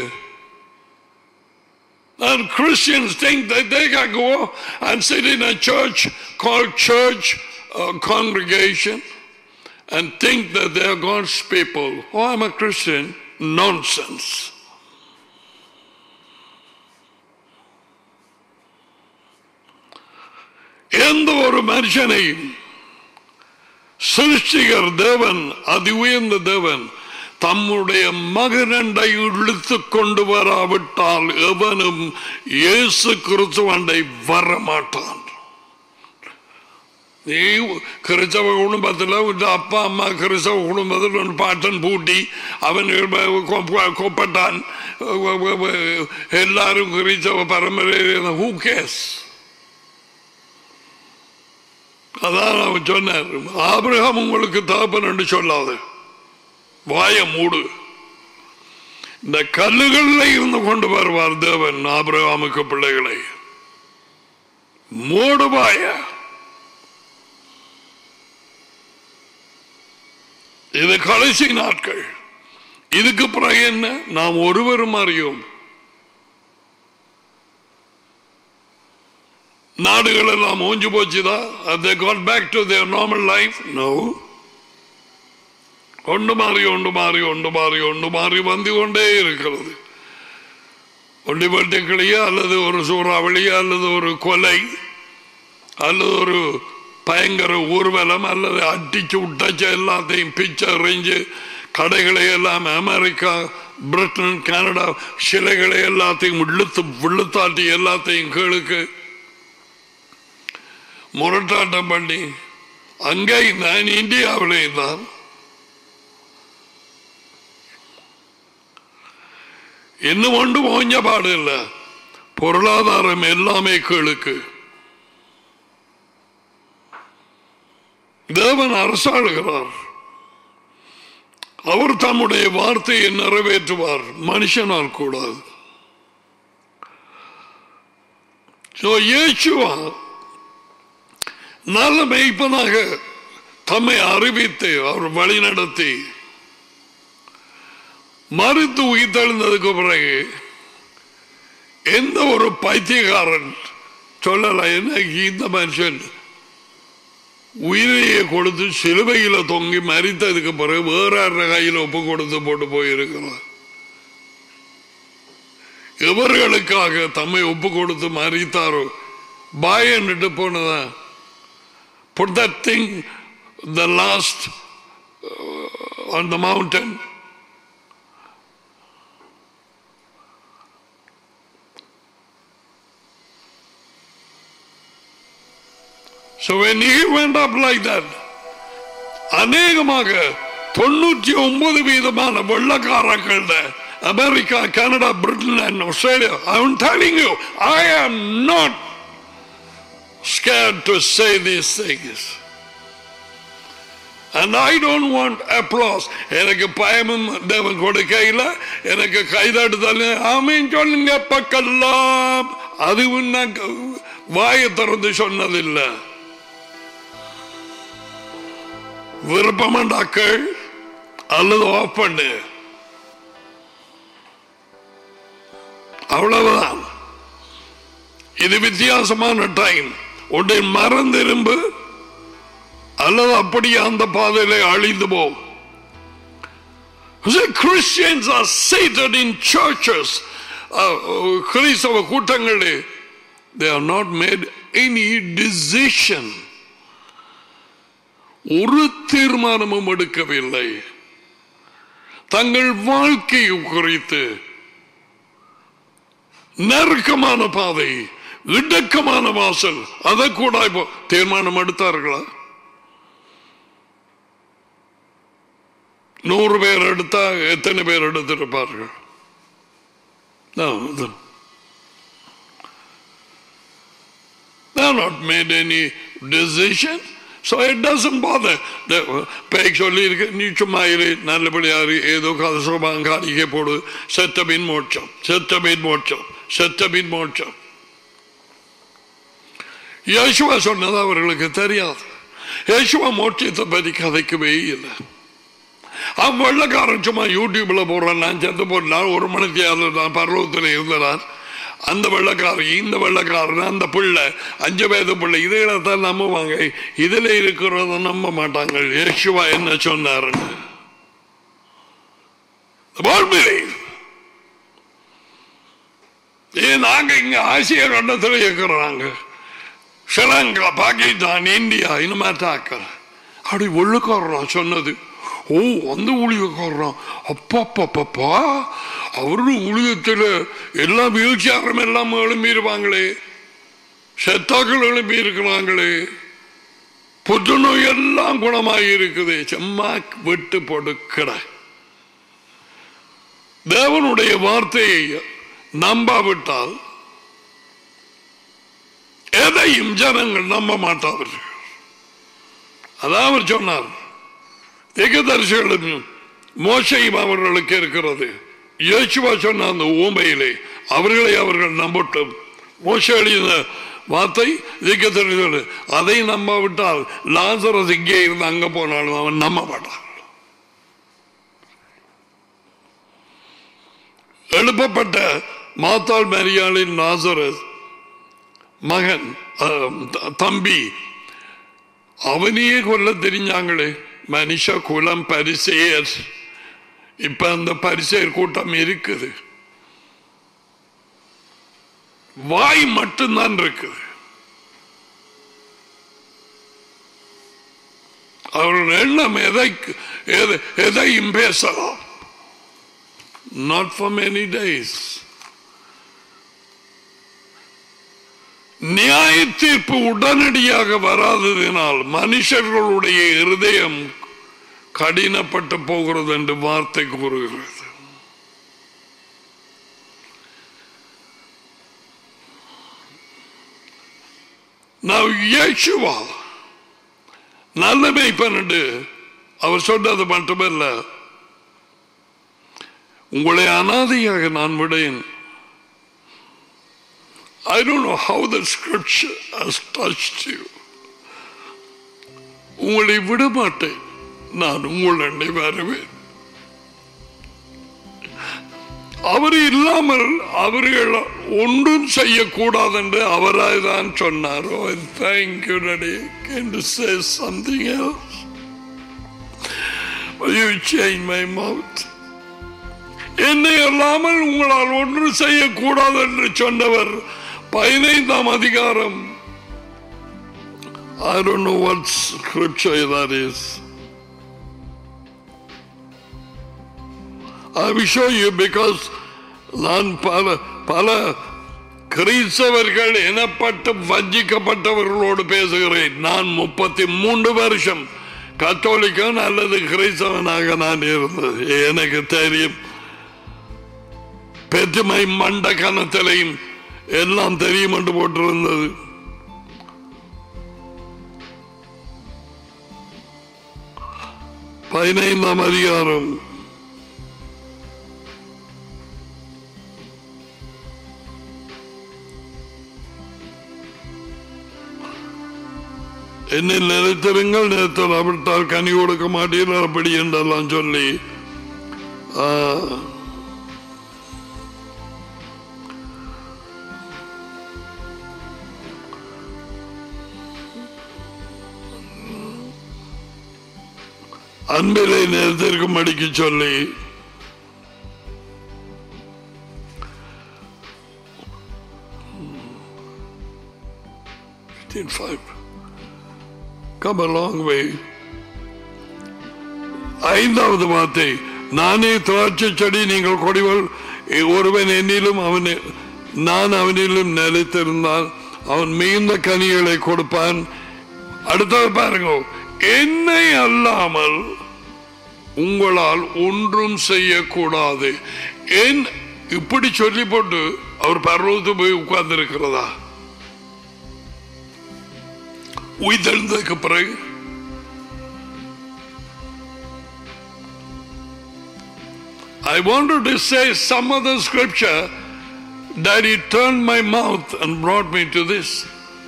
Speaker 1: And Christians think that they can go and sit in a church called church uh, congregation and think that they are God's people. Oh, I'm a Christian. Nonsense. எந்த ஒரு மனுஷனையும் சிருஷ்டிகர் தேவன் அதி உயர்ந்த தேவன் தம்முடைய மகனண்டை இழுத்து கொண்டு வராவிட்டால் எவனும் இயேசு கிறிஸ்துவண்டை வரமாட்டான் நீ கிறிஸ்தவ குடும்பத்தில் உன் அப்பா அம்மா கிறிஸ்தவ குடும்பத்தில் ஒரு பாட்டன் பூட்டி அவன் கொப்பட்டான் எல்லாரும் கிறிஸ்தவ பரம்பரை ஹூ கேஸ் அதான் அவன் சொன்னார் ஆபிரகாம் உங்களுக்கு தகப்பன் என்று சொல்லாது வாய மூடு இந்த கல்லுகளில் இருந்து கொண்டு வருவார் தேவன் ஆபிரகாமுக்கு பிள்ளைகளை மூடு வாய இது கடைசி நாட்கள் இதுக்கு பிறகு என்ன நாம் ஒருவரும் அறியோம் நாடுகள் எல்லாம் மூஞ்சு போச்சுதா they got back to their normal life no ஒன்று மாறி ஒன்று மாறி ஒன்று மாறி ஒன்று மாறி வந்து கொண்டே இருக்கிறது ஒண்டி வெட்டுக்கிளியா அல்லது ஒரு சூறாவளியா அல்லது ஒரு கொலை அல்லது ஒரு பயங்கர ஊர்வலம் அல்லது அடிச்சு விட்டச்சு எல்லாத்தையும் பிச்சை எறிஞ்சு கடைகளை எல்லாம் அமெரிக்கா பிரிட்டன் கனடா சிலைகளை எல்லாத்தையும் இழுத்து விழுத்தாட்டி எல்லாத்தையும் கீழுக்கு முரட்டாட்டம் பண்ணி அங்கே நான் இந்தியாவிலே தான் இன்னும் ஒன்று ஓஞ்ச பாடு இல்லை பொருளாதாரம் எல்லாமே கீழுக்கு தேவன் அரசாளுகிறார் அவர் தம்முடைய வார்த்தையை நிறைவேற்றுவார் மனுஷனால் கூடாது இயேசுவா நல்ல மெய்ப்பனாக தம்மை அறிவித்து அவர் வழி நடத்தி மறுத்து உயிர்த்தெழுந்ததுக்கு பிறகு எந்த ஒரு பைத்தியக்காரன் சொல்லல என்ன இந்த மனுஷன் உயிரையே கொடுத்து சிலுவையில தொங்கி மறித்ததுக்கு பிறகு வேற கையில் ஒப்பு கொடுத்து போட்டு போயிருக்கிறார் எவர்களுக்காக தம்மை ஒப்பு கொடுத்து மறித்தாரோ பாய் என்னட்டு போனதா put that thing the last uh, on the mountain So when he went up like that, அநேகமாக தொண்ணூற்றி ஒன்பது வீதமான வெள்ளக்காரர்கள் America Canada Britain and Australia I am telling you I am not scared to say these things and I don't want applause எனக்கு பயமும் தேவன் கொடுக்கையில் எனக்கு கைதட்டுதல் ஆமீன் சொல்லுங்க பக்கெல்லாம் அதுவும் நான் வாயை திறந்து சொன்னதில்லை விருப்பமண்டாக்கள் அல்லது ஆஃப் பண்ணு அவ்வளவுதான் இது வித்தியாசமான டைம் உன்னை மறந்திரும்பு அல்லது அப்படியே அந்த பாதையில அழிந்து போ Christians are seated in churches. கிறிஸ்தவ கூட்டங்களில் they have not made any decision. ஒரு தீர்மானமும் எடுக்கவில்லை தங்கள் வாழ்க்கை குறித்து நெருக்கமான பாதை இடுக்கமான வாசல் அதை கூட இப்போ தீர்மானம் எடுத்தார்களா நூறு பேர் எடுத்தா எத்தனை பேர் எடுத்திருப்பார்கள் They have not made any decision. So it doesn't bother. பேக் சொல்லியிருக்கு நீ சும்மா இரு நல்லபடியாரு ஏதோ கதை சோபாங்க காணிக்கை போடு செத்தபின் மோட்சம் செத்தபின் மோட்சம் செத்தபின் மோட்சம் யேசுவா சொன்னது அவர்களுக்கு தெரியாது யேசுவா மோட்சத்தை பற்றி கதைக்கவே இல்லை அவன் வெள்ளக்காரன் சும்மா யூடியூப்ல போடுறான் நான் செத்து போட்டான் ஒரு மணிக்கு நான் பருவத்தில் இருந்ததான் அந்த வெள்ளக்காரன் இந்த வெள்ளக்காரன் அந்த பிள்ளை அஞ்சு வயது பிள்ளை இதுகளைத்தான் நம்புவாங்க இதுல இருக்கிறத நம்ப மாட்டாங்க யேசுவா என்ன சொன்னாருன்னு ஏன் நாங்க இங்க ஆசிய கண்டத்தில் இருக்கிறாங்க ஸ்ரீலங்கா பாகிஸ்தான் இந்தியா இந்த மாதிரி தாக்கிற அப்படி ஒழுக்காரன் சொன்னது ஓ அந்த ஊழியக்காரன் அப்பா அவரு ஊழியத்தில் எல்லா வீழ்ச்சியாரம் எல்லாம் எழும்பியிருப்பாங்களே செத்தாக்கள் எழுப்பி இருக்கிறாங்களே புற்றுநோய் எல்லாம் குணமாகி இருக்குது சும்மா விட்டு கொடுக்கிற தேவனுடைய வார்த்தையை நம்பாவிட்டால் எதையும் ஜனங்கள் நம்ப மாட்டார்கள் அதான் அவர் சொன்னார் திகதரிசிகளும் மோசையும் அவர்களுக்கு இருக்கிறது இயேசுவா சொன்ன அந்த ஊமையிலே அவர்களை அவர்கள் நம்பட்டும் மோச எழுதின வார்த்தை திகதரிசிகள் அதை நம்பாவிட்டால் லாசரஸ் இங்கே இருந்து அங்க போனாலும் அவன் நம்ப மாட்டான் எழுப்பப்பட்ட மாத்தாள் மரியாளின் லாசரஸ் மகன் தம்பி அவனையே கொல்ல தெரிஞ்சாங்களே மனுஷ குலம் பரிசெயர் இப்ப அந்த பரிசெயர் கூட்டம் இருக்குது வாய் மட்டும்தான் இருக்குது அவர்கள் எண்ணம் எதை எதையும் பேசலாம் நாட் ஃபார் மெனி டேஸ் நியாய தீர்ப்பு உடனடியாக வராததினால் மனுஷர்களுடைய இருதயம் கடினப்பட்டு போகிறது என்று வார்த்தை கூறுகிறது நான் இயேசுவா நல்ல மெய்ப்பனு அவர் சொன்னது மட்டுமல்ல உங்களை அனாதையாக நான் விடேன் I don't know how the scripture has touched you. உங்களை விட மாட்டேன் நான் உங்களை வருவேன் அவர் இல்லாமல் அவர்கள் ஒன்றும் செய்யக்கூடாது என்று அவராய் தான் சொன்னார் தேங்க்யூ டடி என்று say something else you change my mouth என்னை அல்லாமல் உங்களால் ஒன்றும் செய்யக்கூடாது என்று சொன்னவர் பதினைந்தாம் அதிகாரம் I don't know what scripture that is. I will show you because நான் பல பல கிறிஸ்தவர்கள் எனப்பட்டு வஞ்சிக்கப்பட்டவர்களோடு பேசுகிறேன் நான் முப்பத்தி மூன்று வருஷம் கத்தோலிக்கன் அல்லது கிறிஸ்தவனாக நான் இருந்தது எனக்கு தெரியும் பெற்றுமை மண்ட கணத்திலையும் எல்லாம் தெரியும் என்று போட்டிருந்தது பதினைந்தாம் அதிகாரம் என்னை நினைத்திருங்கள் நேரத்தில் அவிட்டால் கனி கொடுக்க மாட்டீர்கள் அப்படி என்றெல்லாம் சொல்லி ஆ, அன்பிலை நேரத்திற்கு மடிக்க சொல்லி Fifteen five. Come a long way. ஐந்தாவது வார்த்தை நானே திராட்சை செடி நீங்கள் கொடிவள் ஒருவன் என்னிலும் அவன் நான் அவனிலும் நிலைத்திருந்தால் அவன் மிகுந்த கனிகளை கொடுப்பான் அடுத்தது பாருங்க என்னை அல்லாமல் உங்களால் ஒன்றும் செய்யக்கூடாது ஏன் இப்படி சொல்லி போட்டு அவர் பர்வத்து போய் உட்கார்ந்து இருக்கிறதா உயிர்த்தெழுந்ததுக்கு பிறகு I wanted to say some other scripture that he turned my mouth and brought me to this.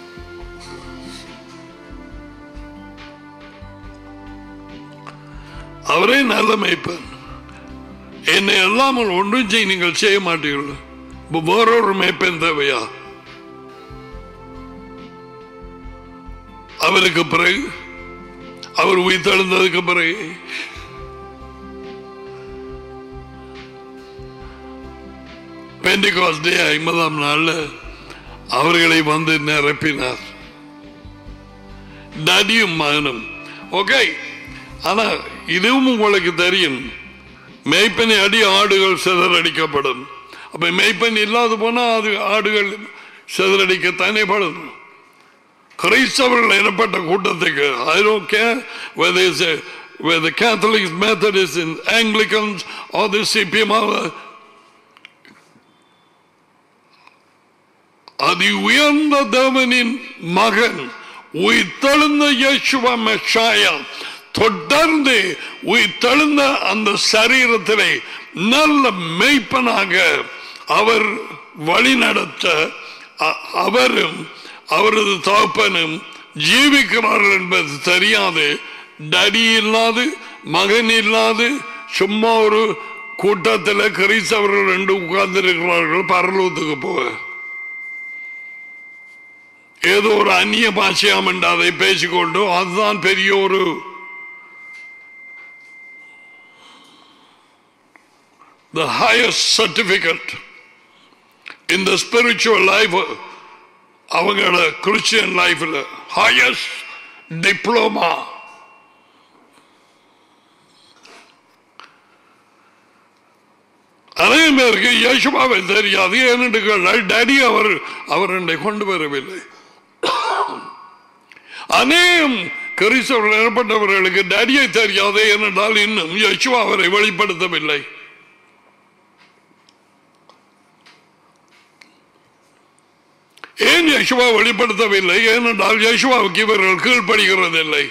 Speaker 1: அவரே நல்ல மேய்ப்பன் என்னை எல்லாமல் ஒன்றும் செய்ய நீங்கள் செய்ய மாட்டீர்கள் இப்ப வேறொரு மேய்ப்பன் தேவையா அவருக்கு பிறகு அவர் உயிர்த்தெழுந்ததுக்கு பிறகு பெண்டிகாஸ் டே ஐம்பதாம் நாள்ல அவர்களை வந்து நிரப்பினார் நடியும் மகனும் ஓகே ஆனா இதுவும் உங்களுக்கு தெரியும் மேய்ப்பனை அடி ஆடுகள் சிதறடிக்கப்படும் அப்ப மேய்ப்பன் இல்லாத போனா அது ஆடுகள் சிதறடிக்கத்தானே படும் கிறிஸ்தவர்கள் எனப்பட்ட கூட்டத்துக்கு I don't care whether it's a, whether the Catholics, Methodists, and Anglicans or the CPM அதி உயர்ந்த தேவனின் மகன் உயிர்த்தெழுந்த யேசுவ மெஷாயா தொடர்ந்து உயிர்த்தெழுந்த அந்த சரீரத்திலே நல்ல மெய்ப்பனாக அவர் வழிநடத்த அ- அவரும் அவரது தகப்பனும் ஜீவிக்கிறார்கள் என்பது தெரியாது டடி இல்லாது மகன் இல்லாது சும்மா ஒரு கூட்டத்தில் கிறிஸ்தவர்கள் ரெண்டு உட்கார்ந்து இருக்கிறார்கள் பரலோகத்துக்கு போக ஏதோ ஒரு அந்நிய பாஷையாம் என்று அதை பேசிக்கொண்டு அதுதான் பெரிய ஒரு the highest certificate in the spiritual life அவங்களோட கிறிஸ்டியன் லைஃப்ல ஹையஸ்ட் டிப்ளமா அநேக பேருக்கு யேசுபாவை தெரியாது ஏனென்று கேட்டால் டேடி அவர் அவர் என்னை கொண்டு வரவில்லை அநேகம் கிறிஸ்தவர்கள் ஏற்பட்டவர்களுக்கு டேடியை தெரியாது ஏனென்றால் இன்னும் யேசுவா அவரை வெளிப்படுத்தவில்லை ஏன் யேசுவா வெளிப்படுத்தவில்லை ஏனென்றால் யேசுவாவுக்கு இவர்கள் கீழ்ப்படுகிறதில்லை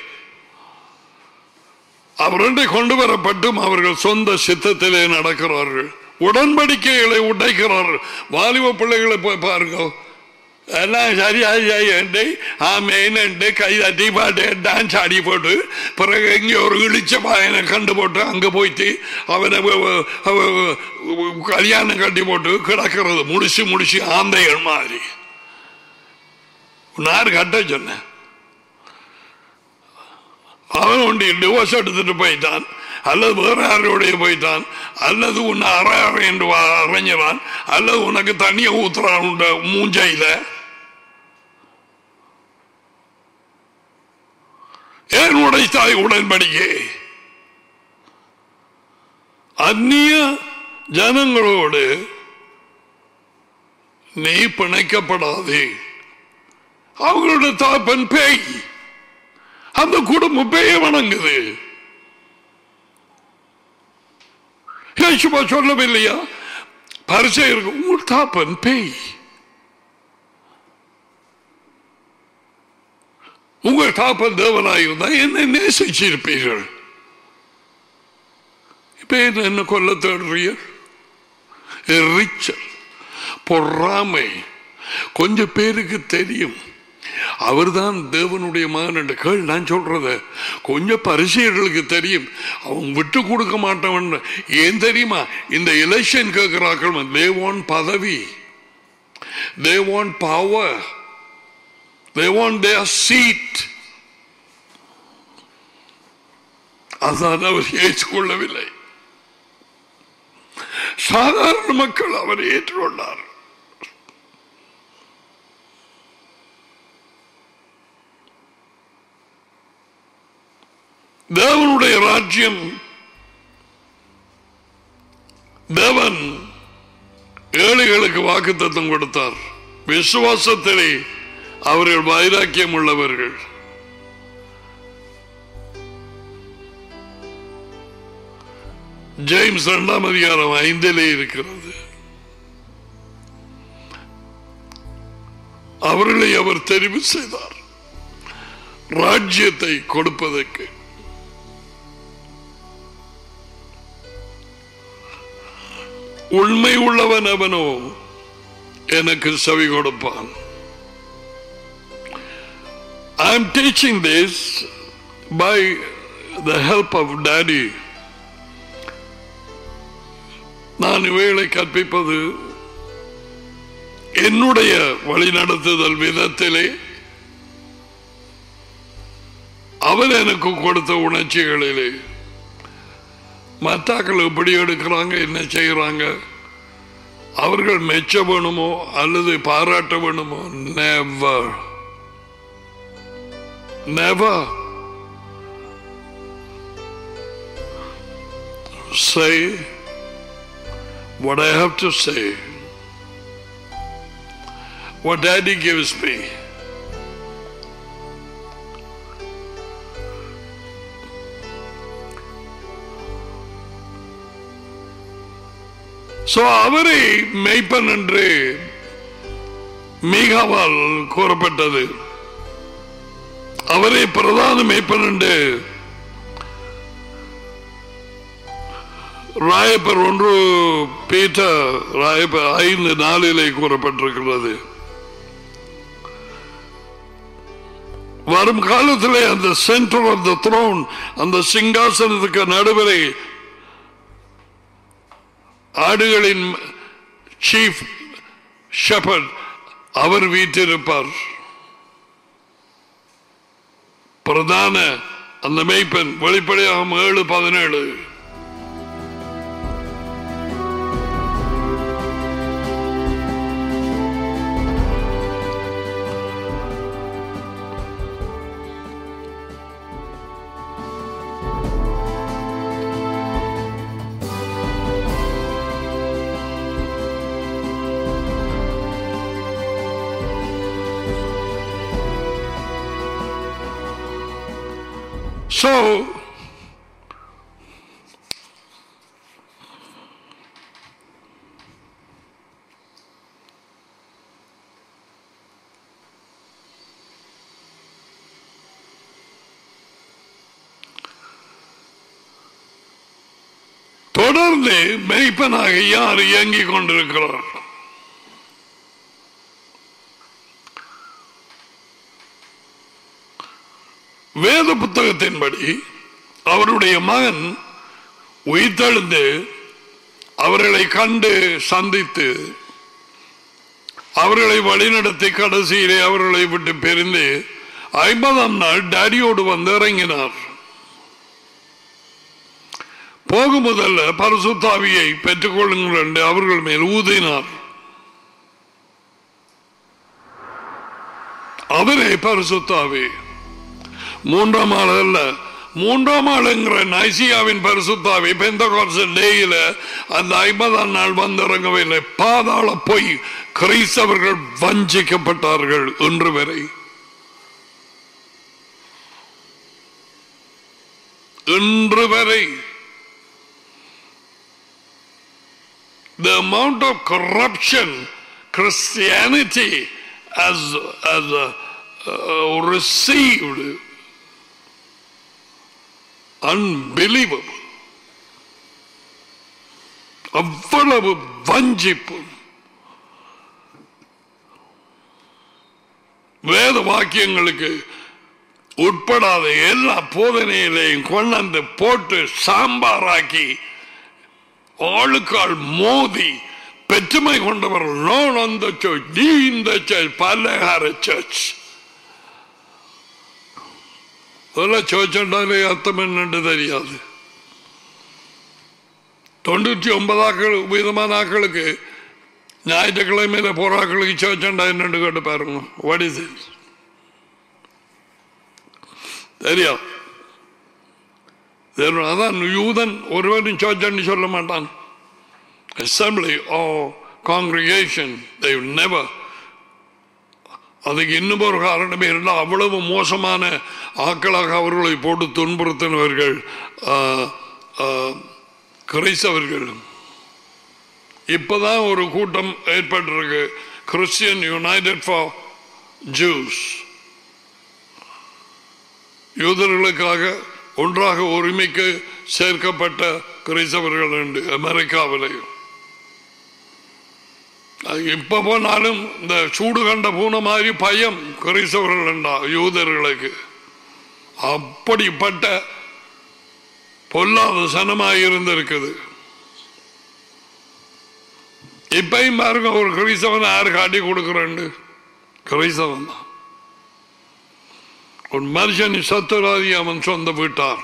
Speaker 1: அவருடைய கொண்டு வரப்பட்டும் அவர்கள் சொந்த சித்தத்திலே நடக்கிறார்கள் உடன்படிக்கைகளை உடைக்கிறார்கள் வாலிப பிள்ளைகளை போய் பாருங்க எல்லாம் சரியா செய்யண்டு ஆமேன்னு கை தட்டி பாட்டு டான்ஸ் ஆடி போட்டு பிறகு எங்கே ஒரு இழிச்ச பாயனை கண்டு போட்டு அங்கே போயிட்டு அவனை வ- வ- அவ- கல்யாணம் கட்டி போட்டு கிடக்கிறது முடிச்சு முடிச்சு ஆந்தைகள் மாதிரி நார் கட்ட சொன்னேன் அவன் உண்டு டிவோர்ஸ் எடுத்துட்டு போயிட்டான் அல்லது வேற யாரோடைய போயிட்டான் அல்லது உன்னை அற அற என்று வா- அரைஞ்சிறான் அல்லது உனக்கு தண்ணியை ஊத்துறான் உண்ட மூஞ்சையில ஏன் உடைத்தாய் உடன்படிக்கை அந்நிய ஜனங்களோடு நீ பிணைக்கப்படாதே அவங்களோட தாப்பன் பேய் அந்த குடும்பம் பேய வணங்குது சும்மா சொல்லவில்லையா பரிசை இருக்கும் உங்கள் தாப்பன் பேய் உங்கள் தாப்பன் தேவனாயிருந்தா என்ன நேசிச்சிருப்பீர்கள் இப்ப என்ன என்ன கொல்ல தேடுறீர்கள் ரிச்சர் பொறாமை கொஞ்சம் பேருக்கு தெரியும் அவர்தான் தேவனுடைய மகன் என்று கேள் நான் சொல்றத கொஞ்சம் பரிசெயர்களுக்கு தெரியும் அவன் விட்டு கொடுக்க மாட்டவன் ஏன் தெரியுமா இந்த எலெக்ஷன் கேட்கிறார்கள் தே வாண்ட் பதவி they want power they want their seat அதான் அவர் ஏற்றுக்கொள்ளவில்லை சாதாரண மக்கள் அவரை ஏற்றுக்கொண்டார் தேவனுடைய ராஜ்யம் தேவன் ஏழைகளுக்கு வாக்குத்தத்தம் கொடுத்தார் விசுவாசத்திலே அவர்கள் வைராக்கியம் உள்ளவர்கள் ஜேம்ஸ் இரண்டாம் அதிகாரம் ஐந்திலே இருக்கிறது அவர்களை அவர் தெரிவு செய்தார் ராஜ்யத்தை கொடுப்பதற்கு உண்மை உள்ளவன் அவனோ எனக்கு செவி கொடுப்பான் I am teaching this by the help of daddy. நான் இவைகளை கற்பிப்பது என்னுடைய வழிநடத்துதல் விதத்திலே அவர் எனக்கு கொடுத்த உணர்ச்சிகளிலே மத்தாக்கள் எப்படி எடுக்கிறாங்க என்ன செய்யறாங்க அவர்கள் மெச்ச வேணுமோ அல்லது பாராட்ட வேணுமோ never never say what I have to say, what Daddy gives me. So அவரை மெய்ப்பன் என்று மீகாவால் கூறப்பட்டது அவரை பிரதான மெய்ப்பன் என்று ராயப்பர் ஒன்று பீட்டர் ராயப்பர் ஐந்து நாளிலே கூறப்பட்டிருக்கிறது வரும் காலத்திலே அந்த சென்டர் ஆஃப் த த்ரோன் அந்த சிங்காசனத்துக்கு நடுவரை ஆடுகளின் சீஃப் ஷெப்பர்ட் அவர் வீட்டிருப்பார் பிரதான அந்த மெய்ப்பெண் வெளிப்படையாக ஏழு பதினேழு So, தொடர்ந்து மெய்ப்பனாக யார் இயங்கிக் கொண்டிருக்கிறார் வேத புத்தகத்தின்படி அவருடைய மகன் உயிர்த்தெழுந்து அவர்களை கண்டு சந்தித்து அவர்களை வழிநடத்தி கடைசியிலே அவர்களை விட்டு பிரிந்து ஐம்பதாம் நாள் டாடியோடு வந்து இறங்கினார் போகும் முதல்ல பரிசுத்தாவியை பெற்றுக்கொள்ளுங்கள் என்று அவர்கள் மேல் ஊதினார் அவரே பரிசுத்தாவி மூன்றாம் ஆள் அல்ல மூன்றாம் ஆளுங்கிற நைசியாவின் பரிசுத்தாவி பெந்த டேயில அந்த ஐம்பதாம் நாள் வந்திறங்கவில்லை பாதாள பொய் கிறிஸ்தவர்கள் வஞ்சிக்கப்பட்டார்கள் இன்று வரை இன்று வரை the amount of corruption Christianity has, has uh, uh, received unbelievable அவ்வளவு வஞ்சிப்பு வேத வாக்கியங்களுக்கு உட்படாத எல்லா போதனையிலையும் கொண்டாந்து போட்டு சாம்பாராக்கி ஆளுக்கால் மோதி பெற்றுமை கொண்டவர் நான் அந்த சர்ச் நீ இந்த சர்ச் பலகார சர்ச் அதெல்லாம் சர்ச் என்றாலே அர்த்தம் என்னன்னு தெரியாது தொண்ணூற்றி ஒன்பதாக்கள் விதமான ஆக்களுக்கு ஞாயிற்றுக்கிழமையில போறாக்களுக்கு சர்ச் என்றா என்னன்னு கேட்டு பாருங்க வாட் இஸ் இட் தெரியா அதான் யூதன் ஒருவரும் சர்ச் சொல்ல மாட்டான் assembly or congregation they will never அதுக்கு இன்னும் ஒரு காரணமே இருந்தால் அவ்வளவு மோசமான ஆக்களாக அவர்களை போட்டு துன்புறுத்தினவர்கள் கிரைஸ்தவர்கள் இப்பதான் ஒரு கூட்டம் ஏற்பட்டிருக்கு கிறிஸ்டியன் யுனைடெட் ஃபார் ஜூஸ் யூதர்களுக்காக ஒன்றாக ஒருமைக்கு சேர்க்கப்பட்ட கிறிஸ்தவர்கள் உண்டு அமெரிக்காவிலையும் இப்ப போனாலும் இந்த சூடு கண்ட பூனை மாதிரி பயம் கிறிஸ்தவர்கள் என்றா யூதர்களுக்கு அப்படிப்பட்ட பொல்லாத சனமாக இருந்திருக்குது இப்பையும் பாருங்க ஒரு கிறிஸ்தவன் யாரு காட்டி கொடுக்கிறேன் கிறிஸ்தவன் தான் ஒரு மனுஷன் சத்துராதி அவன் சொந்த வீட்டார்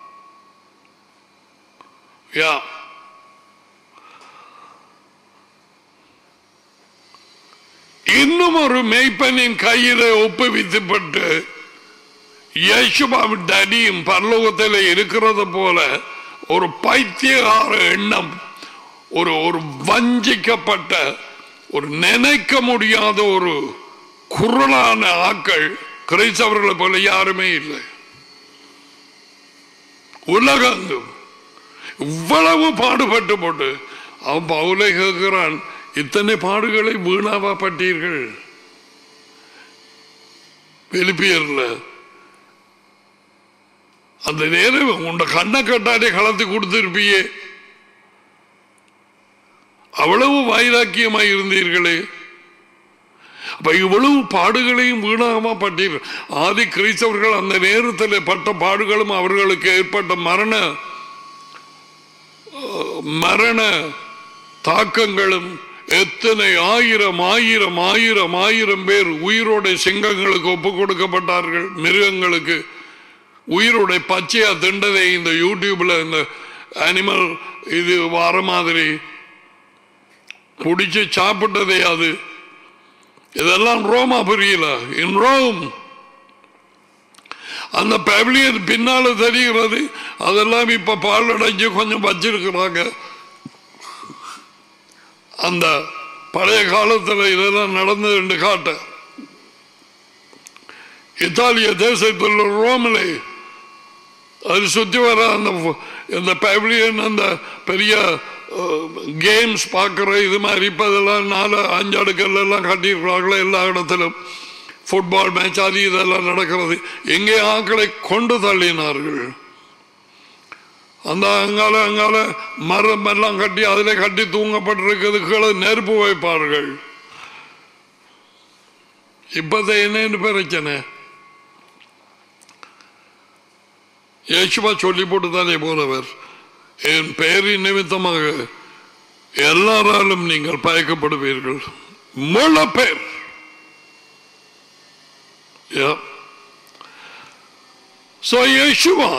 Speaker 1: யா இன்னும் ஒரு மெய்ப்பனின் கையில ஒப்புவித்துப்பட்டு யேசுபாவின் அடியும் பரலோகத்தில் இருக்கிறது போல ஒரு பைத்தியகார எண்ணம் ஒரு ஒரு வஞ்சிக்கப்பட்ட ஒரு நினைக்க முடியாத ஒரு குரலான ஆக்கள் கிரைஸ்தவர்களை போல யாருமே இல்லை உலகங்கும் இவ்வளவு பாடுபட்டு போட்டு அவன் பவுலை கேட்கிறான் இத்தனை பாடுகளை வீணாவா பட்டீர்கள் பிலிப்பியர்ல அந்த நேரம் உண்ட கண்ணை கட்டாலே கலந்து கொடுத்திருப்பியே அவ்வளவு வைராக்கியமாய் இருந்தீர்களே அப்ப இவ்வளவு பாடுகளையும் வீணாகமா பட்டீர்கள் ஆதி கிறிஸ்தவர்கள் அந்த நேரத்தில் பட்ட பாடுகளும் அவர்களுக்கு ஏற்பட்ட மரண மரண தாக்கங்களும் எத்தனை ஆயிரம் ஆயிரம் ஆயிரம் ஆயிரம் பேர் உயிரோட சிங்கங்களுக்கு ஒப்பு கொடுக்கப்பட்டார்கள் மிருகங்களுக்கு உயிரோட பச்சையா திண்டதை இந்த யூடியூப்ல இந்த அனிமல் இது வர மாதிரி குடிச்சு சாப்பிட்டதே அது இதெல்லாம் ரோமா புரியல இன் ரோம் அந்த பெவிலியன் பின்னால தெரிகிறது அதெல்லாம் இப்ப பால் அடைஞ்சு கொஞ்சம் வச்சிருக்கிறாங்க அந்த பழைய காலத்தில் இதெல்லாம் நடந்தது என்று காட்ட இத்தாலிய தேசத்தில் ரோமிலே அது சுற்றி வர அந்த இந்த பெவிலியன் அந்த பெரிய கேம்ஸ் பார்க்குற இது மாதிரி இப்போ இதெல்லாம் நாலு அஞ்சு அடுக்கல் எல்லாம் கட்டியிருக்கிறாங்களே எல்லா இடத்திலும் ஃபுட்பால் மேட்ச் அது இதெல்லாம் நடக்கிறது எங்கே ஆக்களை கொண்டு தள்ளினார்கள் அந்த அங்கால அங்கால மரம் எல்லாம் கட்டி அதில் கட்டி தூங்கப்பட்டிருக்கிறது கீழே நெருப்பு வைப்பார்கள் இப்பதான் என்னன்னு பிரச்சனை யேசுவா சொல்லி போட்டு தானே போனவர் என் பெயரின் நிமித்தமாக எல்லாராலும் நீங்கள் பயக்கப்படுவீர்கள் முழு பேர் யேசுவா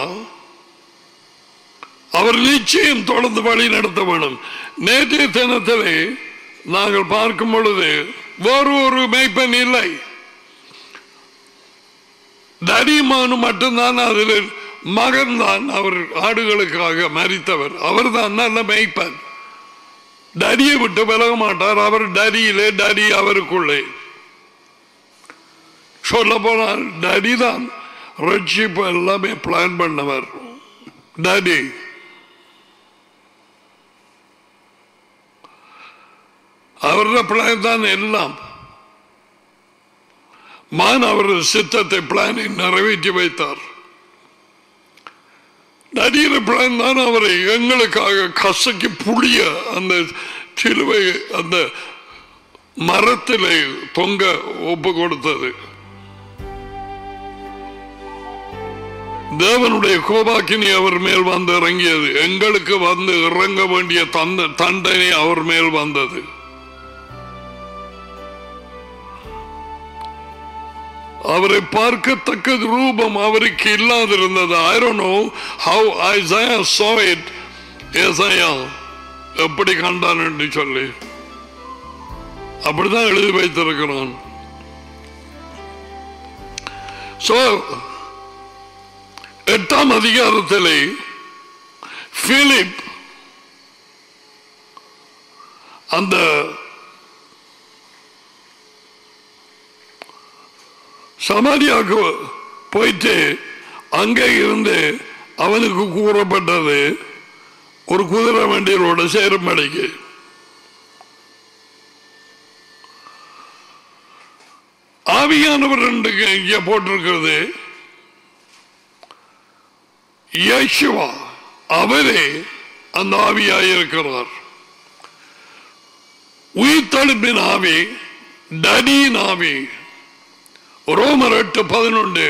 Speaker 1: அவர் நிச்சயம் தொடர்ந்து வழி நடத்த வேணும் நேற்றைய தினத்திலே நாங்கள் பார்க்கும் பொழுது வேறு ஒரு மெய்ப்பெண் இல்லை தடிமானு மட்டும்தான் அதில் மகன் தான் அவர் ஆடுகளுக்காக மறித்தவர் அவர் தான் நல்ல மேய்ப்பன் டடியை விட்டு விலக மாட்டார் அவர் டடியிலே டடி அவருக்குள்ளே சொல்ல போனால் டடி தான் ரட்சிப்பு எல்லாமே பிளான் பண்ணவர் டடி அவருடைய பிளான் தான் எல்லாம் மான் அவரது சித்தத்தை பிளானை நிறைவேற்றி வைத்தார் நடிகர் பிளான் தான் அவரை எங்களுக்காக கசக்கி புளிய அந்த சிலுவை அந்த மரத்திலே தொங்க ஒப்பு கொடுத்தது தேவனுடைய கோபாக்கினி அவர் மேல் வந்து இறங்கியது எங்களுக்கு வந்து இறங்க வேண்டிய தந்த தண்டனை அவர் மேல் வந்தது அவரை பார்க்கத்தக்க ரூபம் அவருக்கு இல்லாதிருந்தது ஐ don't know how Isaiah saw it ஏசாயா எப்படி கண்டான் என்று சொல்லி அப்படிதான் எழுதி வைத்திருக்கிறான் சோ எட்டாம் அதிகாரத்திலே பிலிப் அந்த சமாரியாவுக்கு போயிட்டு அங்கே இருந்து அவனுக்கு கூறப்பட்டது ஒரு குதிரை வண்டியரோட சேரும்படிக்கு ஆவியானவர் ரெண்டு இங்கே போட்டிருக்கிறது யேசுவா அவரே அந்த ஆவியாய் இருக்கிறார் உயிர்த்தெழுப்பின் ஆவி டடியின் ஆவி ரோமர் எட்டு பதினொன்று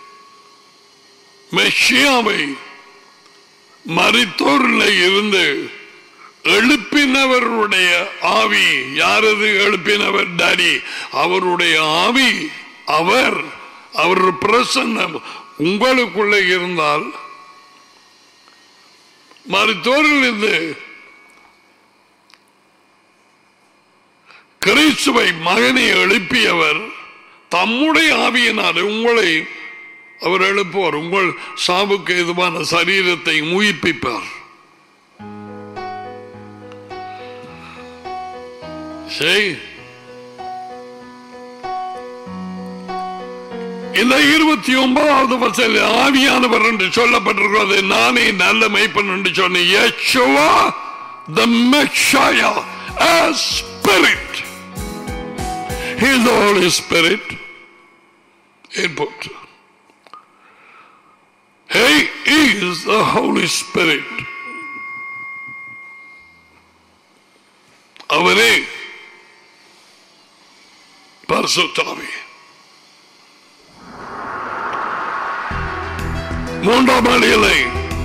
Speaker 1: மெஷியாவை மரித்தோரில் இருந்து எழுப்பினவருடைய ஆவி யாரது எழுப்பினவர் டாடி அவருடைய ஆவி அவர் அவர் பிரசன்னம் உங்களுக்குள்ளே இருந்தால் மருத்துவரில் இருந்து கிறிஸ்துவை மகனை எழுப்பியவர் தம்முடைய ஆவியினால் உங்களை அவர் எழுப்புவார் உங்கள் சாவுக்கு எதுவான சரீரத்தை உயிர்ப்பிப்பார் சரி இந்த இருபத்தி ஒன்பதாவது வருஷத்தில் ஆவியானவர் என்று சொல்லப்பட்டிருக்கிறது நானே நல்ல மைப்பன் என்று சொன்னேன் Yeshua the Messiah as spirit he is the Holy Spirit input he is the Holy Spirit அவரே பரிசுத்தாவி மூன்றாம் அடியிலை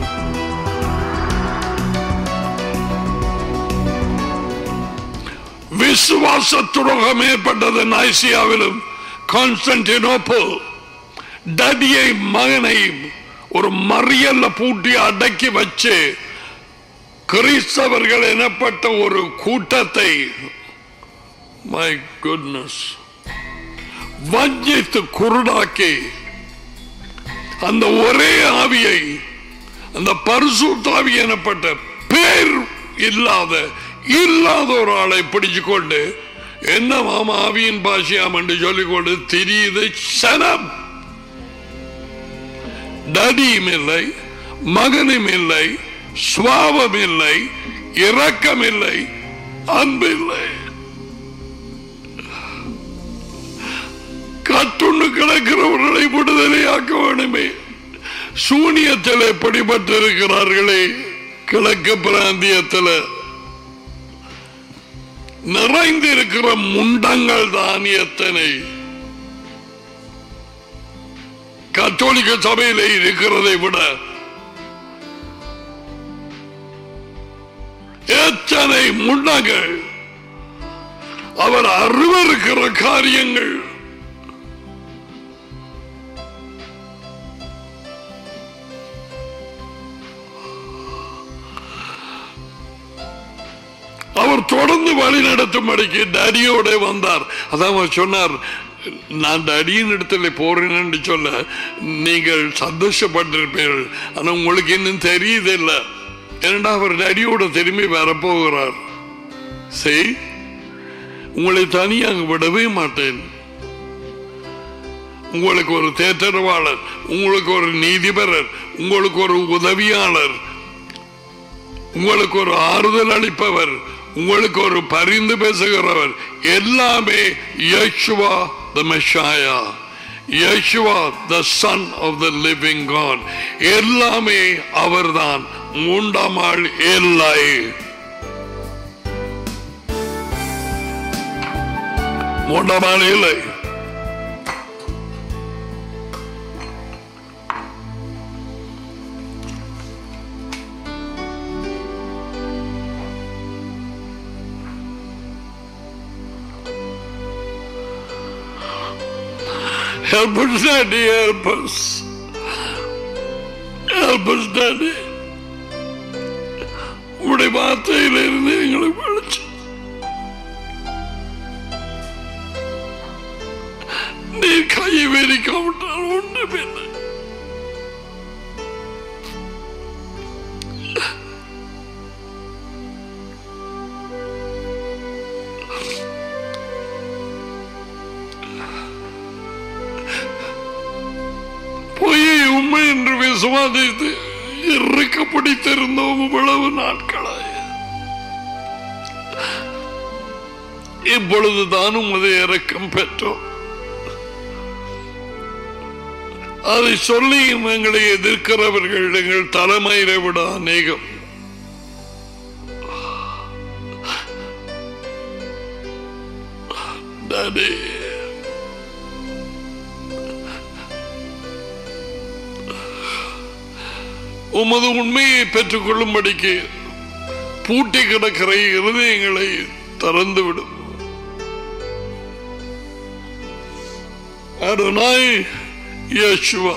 Speaker 1: விசுவாச துரோகம் ஏற்பட்டது நைசியாவிலும் கான்ஸ்டன்டினோப்பிள் டடியை மகனை ஒரு மறியல்ல பூட்டி அடக்கி வச்சு கிறிஸ்தவர்கள் எனப்பட்ட ஒரு கூட்டத்தை மை குட்னஸ் வஞ்சித்து குருடாக்கி அந்த ஒரே ஆவியை அந்த பரிசுத்தாவி எனப்பட்ட பேர் இல்லாத இல்லாத ஒரு ஆளை பிடிச்சு கொண்டு என்ன மாமா ஆவியின் பாஷையாம் என்று சொல்லிக்கொண்டு தெரியுது சனம் டடியும் இல்லை மகனும் இல்லை சுவாபம் இல்லை இரக்கம் இல்லை அன்பு இல்லை கட்டுண்டு கிடக்கிறவர்களை விடுதலையாக்க வேணுமே சூனியத்தில் பிடிபட்டிருக்கிறார்களே கிழக்கு பிராந்தியத்தில் நிறைந்திருக்கிற முண்டங்கள் தான் எத்தனை கத்தோலிக்க சபையிலே இருக்கிறதை விட எத்தனை முண்டங்கள் அவர் அருவருக்கிற காரியங்கள் அவர் தொடர்ந்து வழி நடத்தும்படிக்கு டடியோட வந்தார் அதான் அவர் சொன்னார் நான் அடியின் இடத்துல போறேன்னு சொல்ல நீங்கள் சந்தோஷப்பட்டிருப்பீர்கள் ஆனா உங்களுக்கு இன்னும் தெரியுதில்லை ஏன்னா அவர் அடியோட திரும்பி வரப்போகிறார் சரி உங்களை தனியாக விடவே மாட்டேன் உங்களுக்கு ஒரு தேற்றரவாளர் உங்களுக்கு ஒரு நீதிபரர் உங்களுக்கு ஒரு உதவியாளர் உங்களுக்கு ஒரு ஆறுதல் அளிப்பவர் உங்களுக்கு ஒரு பரிந்து பேசுகிறவர் எல்லாமே Yeshua the Messiah Yeshua the son of the living God எல்லாமே அவர்தான் மூன்றாம் ஆள் இல்லை மூன்றாம் ஆள் இல்லை Help us, Daddy, help us. Help us, Daddy. உடைய வார்த்தையிலிருந்து எங்களை படிச்சு நீ கையை வெறிக்காவிட்டால் ஒன்றும் இல்லை பொய்யை உண்மை என்று விசுவாசித்து இறுக்க பிடித்திருந்தோம் இவ்வளவு நாட்களாய் இப்பொழுது தானும் அது இறக்கம் பெற்றோம் அதை சொல்லியும் எங்களை எதிர்க்கிறவர்கள் எங்கள் தலைமையில விட அநேகம் Daddy. உமது உண்மையை பெற்றுக் கொள்ளும்படிக்கு பூட்டி கிடக்கிற இருதயங்களை திறந்துவிடும் அருணாய் யேசுவா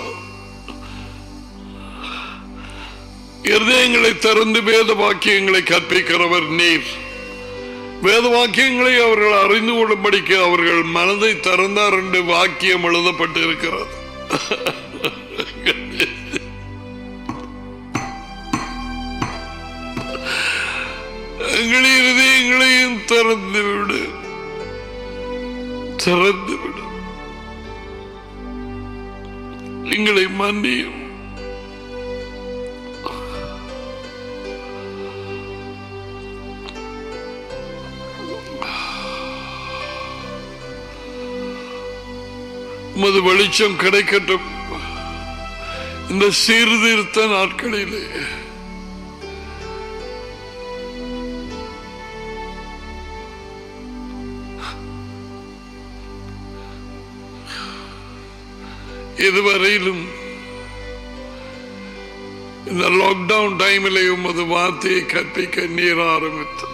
Speaker 1: இருதயங்களை திறந்து வேத வாக்கியங்களை கற்பிக்கிறவர் நீர் வேத வாக்கியங்களை அவர்கள் அறிந்து கொள்ளும்படிக்கு அவர்கள் மனதை திறந்தார் என்று வாக்கியம் எழுதப்பட்டு இருக்கிறது எங்கள் இருதயங்களையும் திறந்து விடு திறந்து விடு எங்களை மன்னியும் உமது வெளிச்சம் கிடைக்கட்டும் இந்த சீர்திருத்த நாட்களிலே இதுவரையிலும் இந்த லாக்டவுன் டைமிலே உமது வார்த்தையை கற்பிக்க நீர் ஆரம்பித்து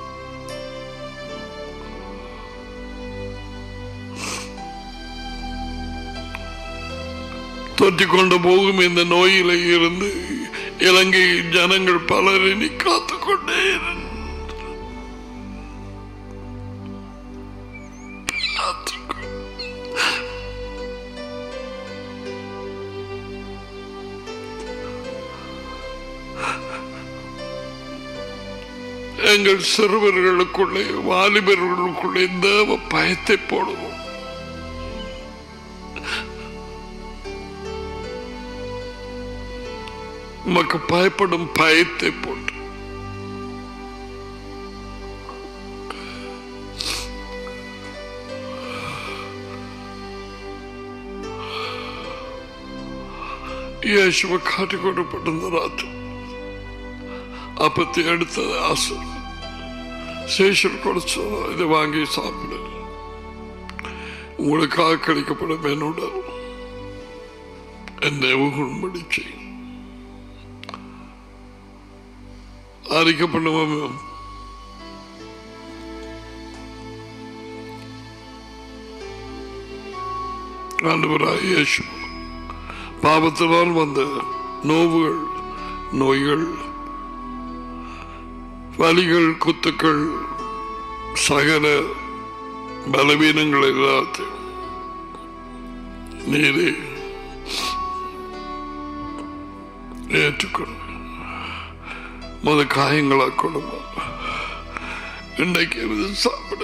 Speaker 1: தொற்றிக்கொண்டு போகும் இந்த நோயில இருந்து இலங்கை ஜனங்கள் பலரை நீ காத்துக்கொண்டே இரு. காத்துக்கொண்டு எங்கள் சிறுவர்களுக்குள்ளே வாலிபர்களுக்குள்ளே தேவ பயத்தை போடுவோம் உமக்கு பயப்படும் பயத்தை போட்டு യേശുവ കാട്ടിക്കൊടുപ്പെടുന്ന രാത്രി அப்பத்தை எடுத்தது ஆசை சேஷர் கொடுத்து இதை வாங்கி சாப்பிடு உங்களுக்காக கிடைக்கப்படும் என்னோட என்னை உகும்படி செய்யும் அறிக்கப்படுவோம் ஆண்டவராய் இயேசு பாவத்தினால் வந்த நோவுகள் நோய்கள் வலிகள் குத்துக்கள் சகல பலவீனங்கள் எல்லாத்தையும் நீரே ஏற்றுக்கொள்ள முத காயங்களா கொடுங்க இன்றைக்கு இது சாப்பிட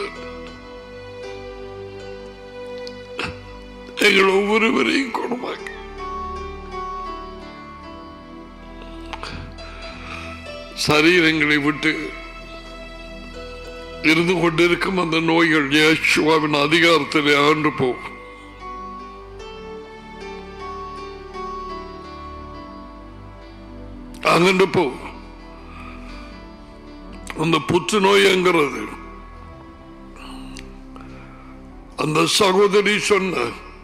Speaker 1: எங்கள் ஒவ்வொருவரையும் கொடுமாங்க சரீரங்களை விட்டு இருந்து கொண்டிருக்கும் அந்த நோய்கள் இயேசுவாவின் அதிகாரத்தில் அகன்று போகும் அகன்று போகும் அந்த புற்றுநோய்ங்கிறது அந்த சகோதரி சொன்ன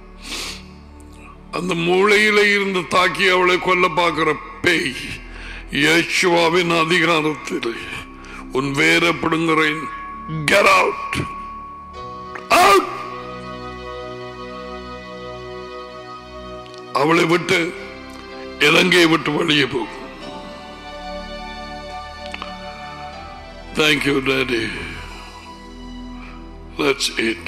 Speaker 1: அந்த மூளையில இருந்து தாக்கி அவளை கொல்ல பார்க்கிற பேய் இயேசுவாவின் அதிகாரத்தில் உன் வேற பிடுங்குறேன் Get out! Out! அவளை விட்டு இலங்கையை விட்டு வெளியே போகும் Thank you, Daddy. Let's eat.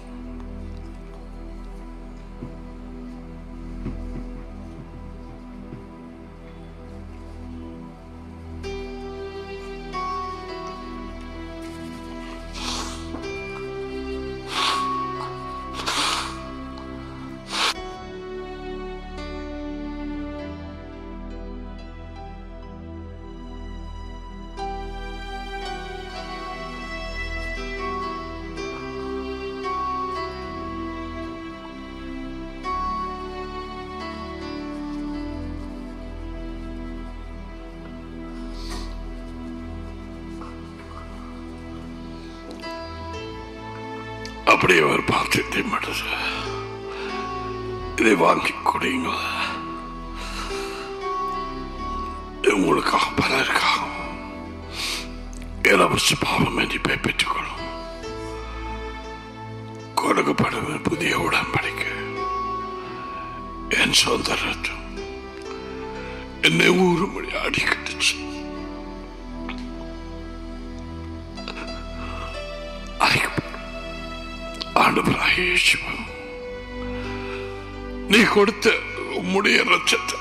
Speaker 1: அப்படியே அவர் பார்த்து திம்மடுது இதை வாங்கி குடிங்க உங்களுக்காக பலருக்காக இலவச பாவம் மன்னிப்பை பெற்றுக்கொள்ளும் கொடுக்கப்படும் புதிய உடன்படிக்கை என் சொந்த ரத்தம் என்னை ஊறு மொழி அடிக்கட்டுச்சு அழைக்கப்படும் ஆண்டவராக இயேசுவா, நீ கொடுத்த உம்முடைய ரச்சத்தை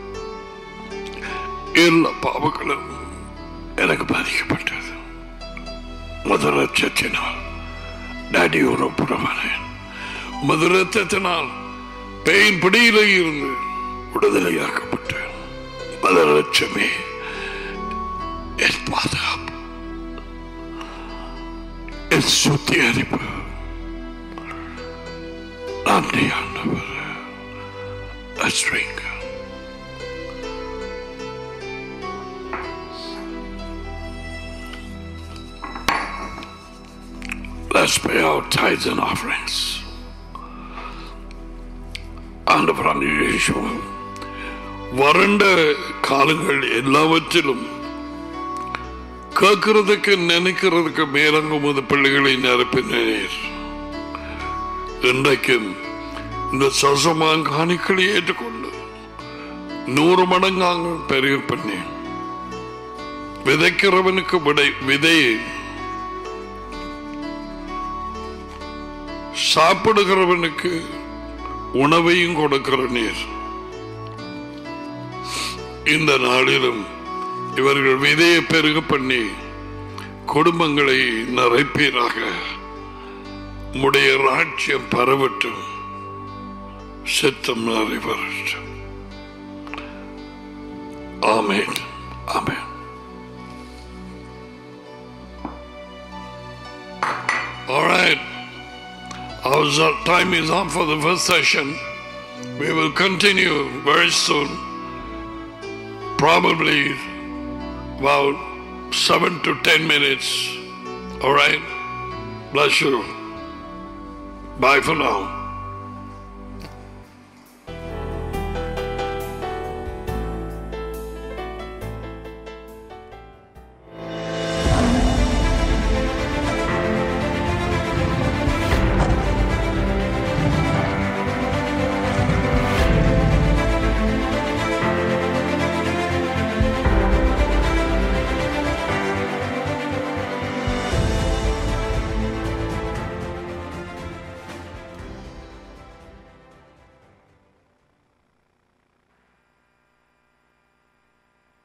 Speaker 1: எல்லா பாவங்களும் எனக்கு பாதிக்கப்பட்டது முதல் ரச்சத்தினால் டாடியோட புறமானேன் மது ரத்தத்தினால் பெயின் பிடியில இருந்து விடுதலையாக்கப்பட்டேன் மத லட்சமே என் பாதுகாப்பு என் சுத்திகரிப்பு நன்றி ஆண்டவர் Let's drink. Let's pay our tithes and offerings. ஆண்டவரான இயேசுவா வறண்ட காலங்கள் எல்லாவற்றிலும் கேட்கறதுக்கு நினைக்கிறதுக்கு மேலங்க உமது பிள்ளைகளை நிரப்பினீர் இன்றைக்கும் இந்த சசமாங்காணிக்களை ஏற்றுக்கொண்டு நூறு மடங்காங்க பெருக பண்ணி விதைக்கிறவனுக்கு விடை விதையை சாப்பிடுகிறவனுக்கு உணவையும் கொடுக்கிற நீர் இந்த நாளிலும் இவர்கள் விதையை பெருக பண்ணி குடும்பங்களை நிறைப்பீராக உம்முடைய ராட்சியம் பரவட்டும் சித்தம் நிறைவரட்டும் ஆமேன் ஆமேன் All right. Our time is up for the first session. We will continue very soon. Probably about seven to ten minutes. All right. Bless you. Bye for now.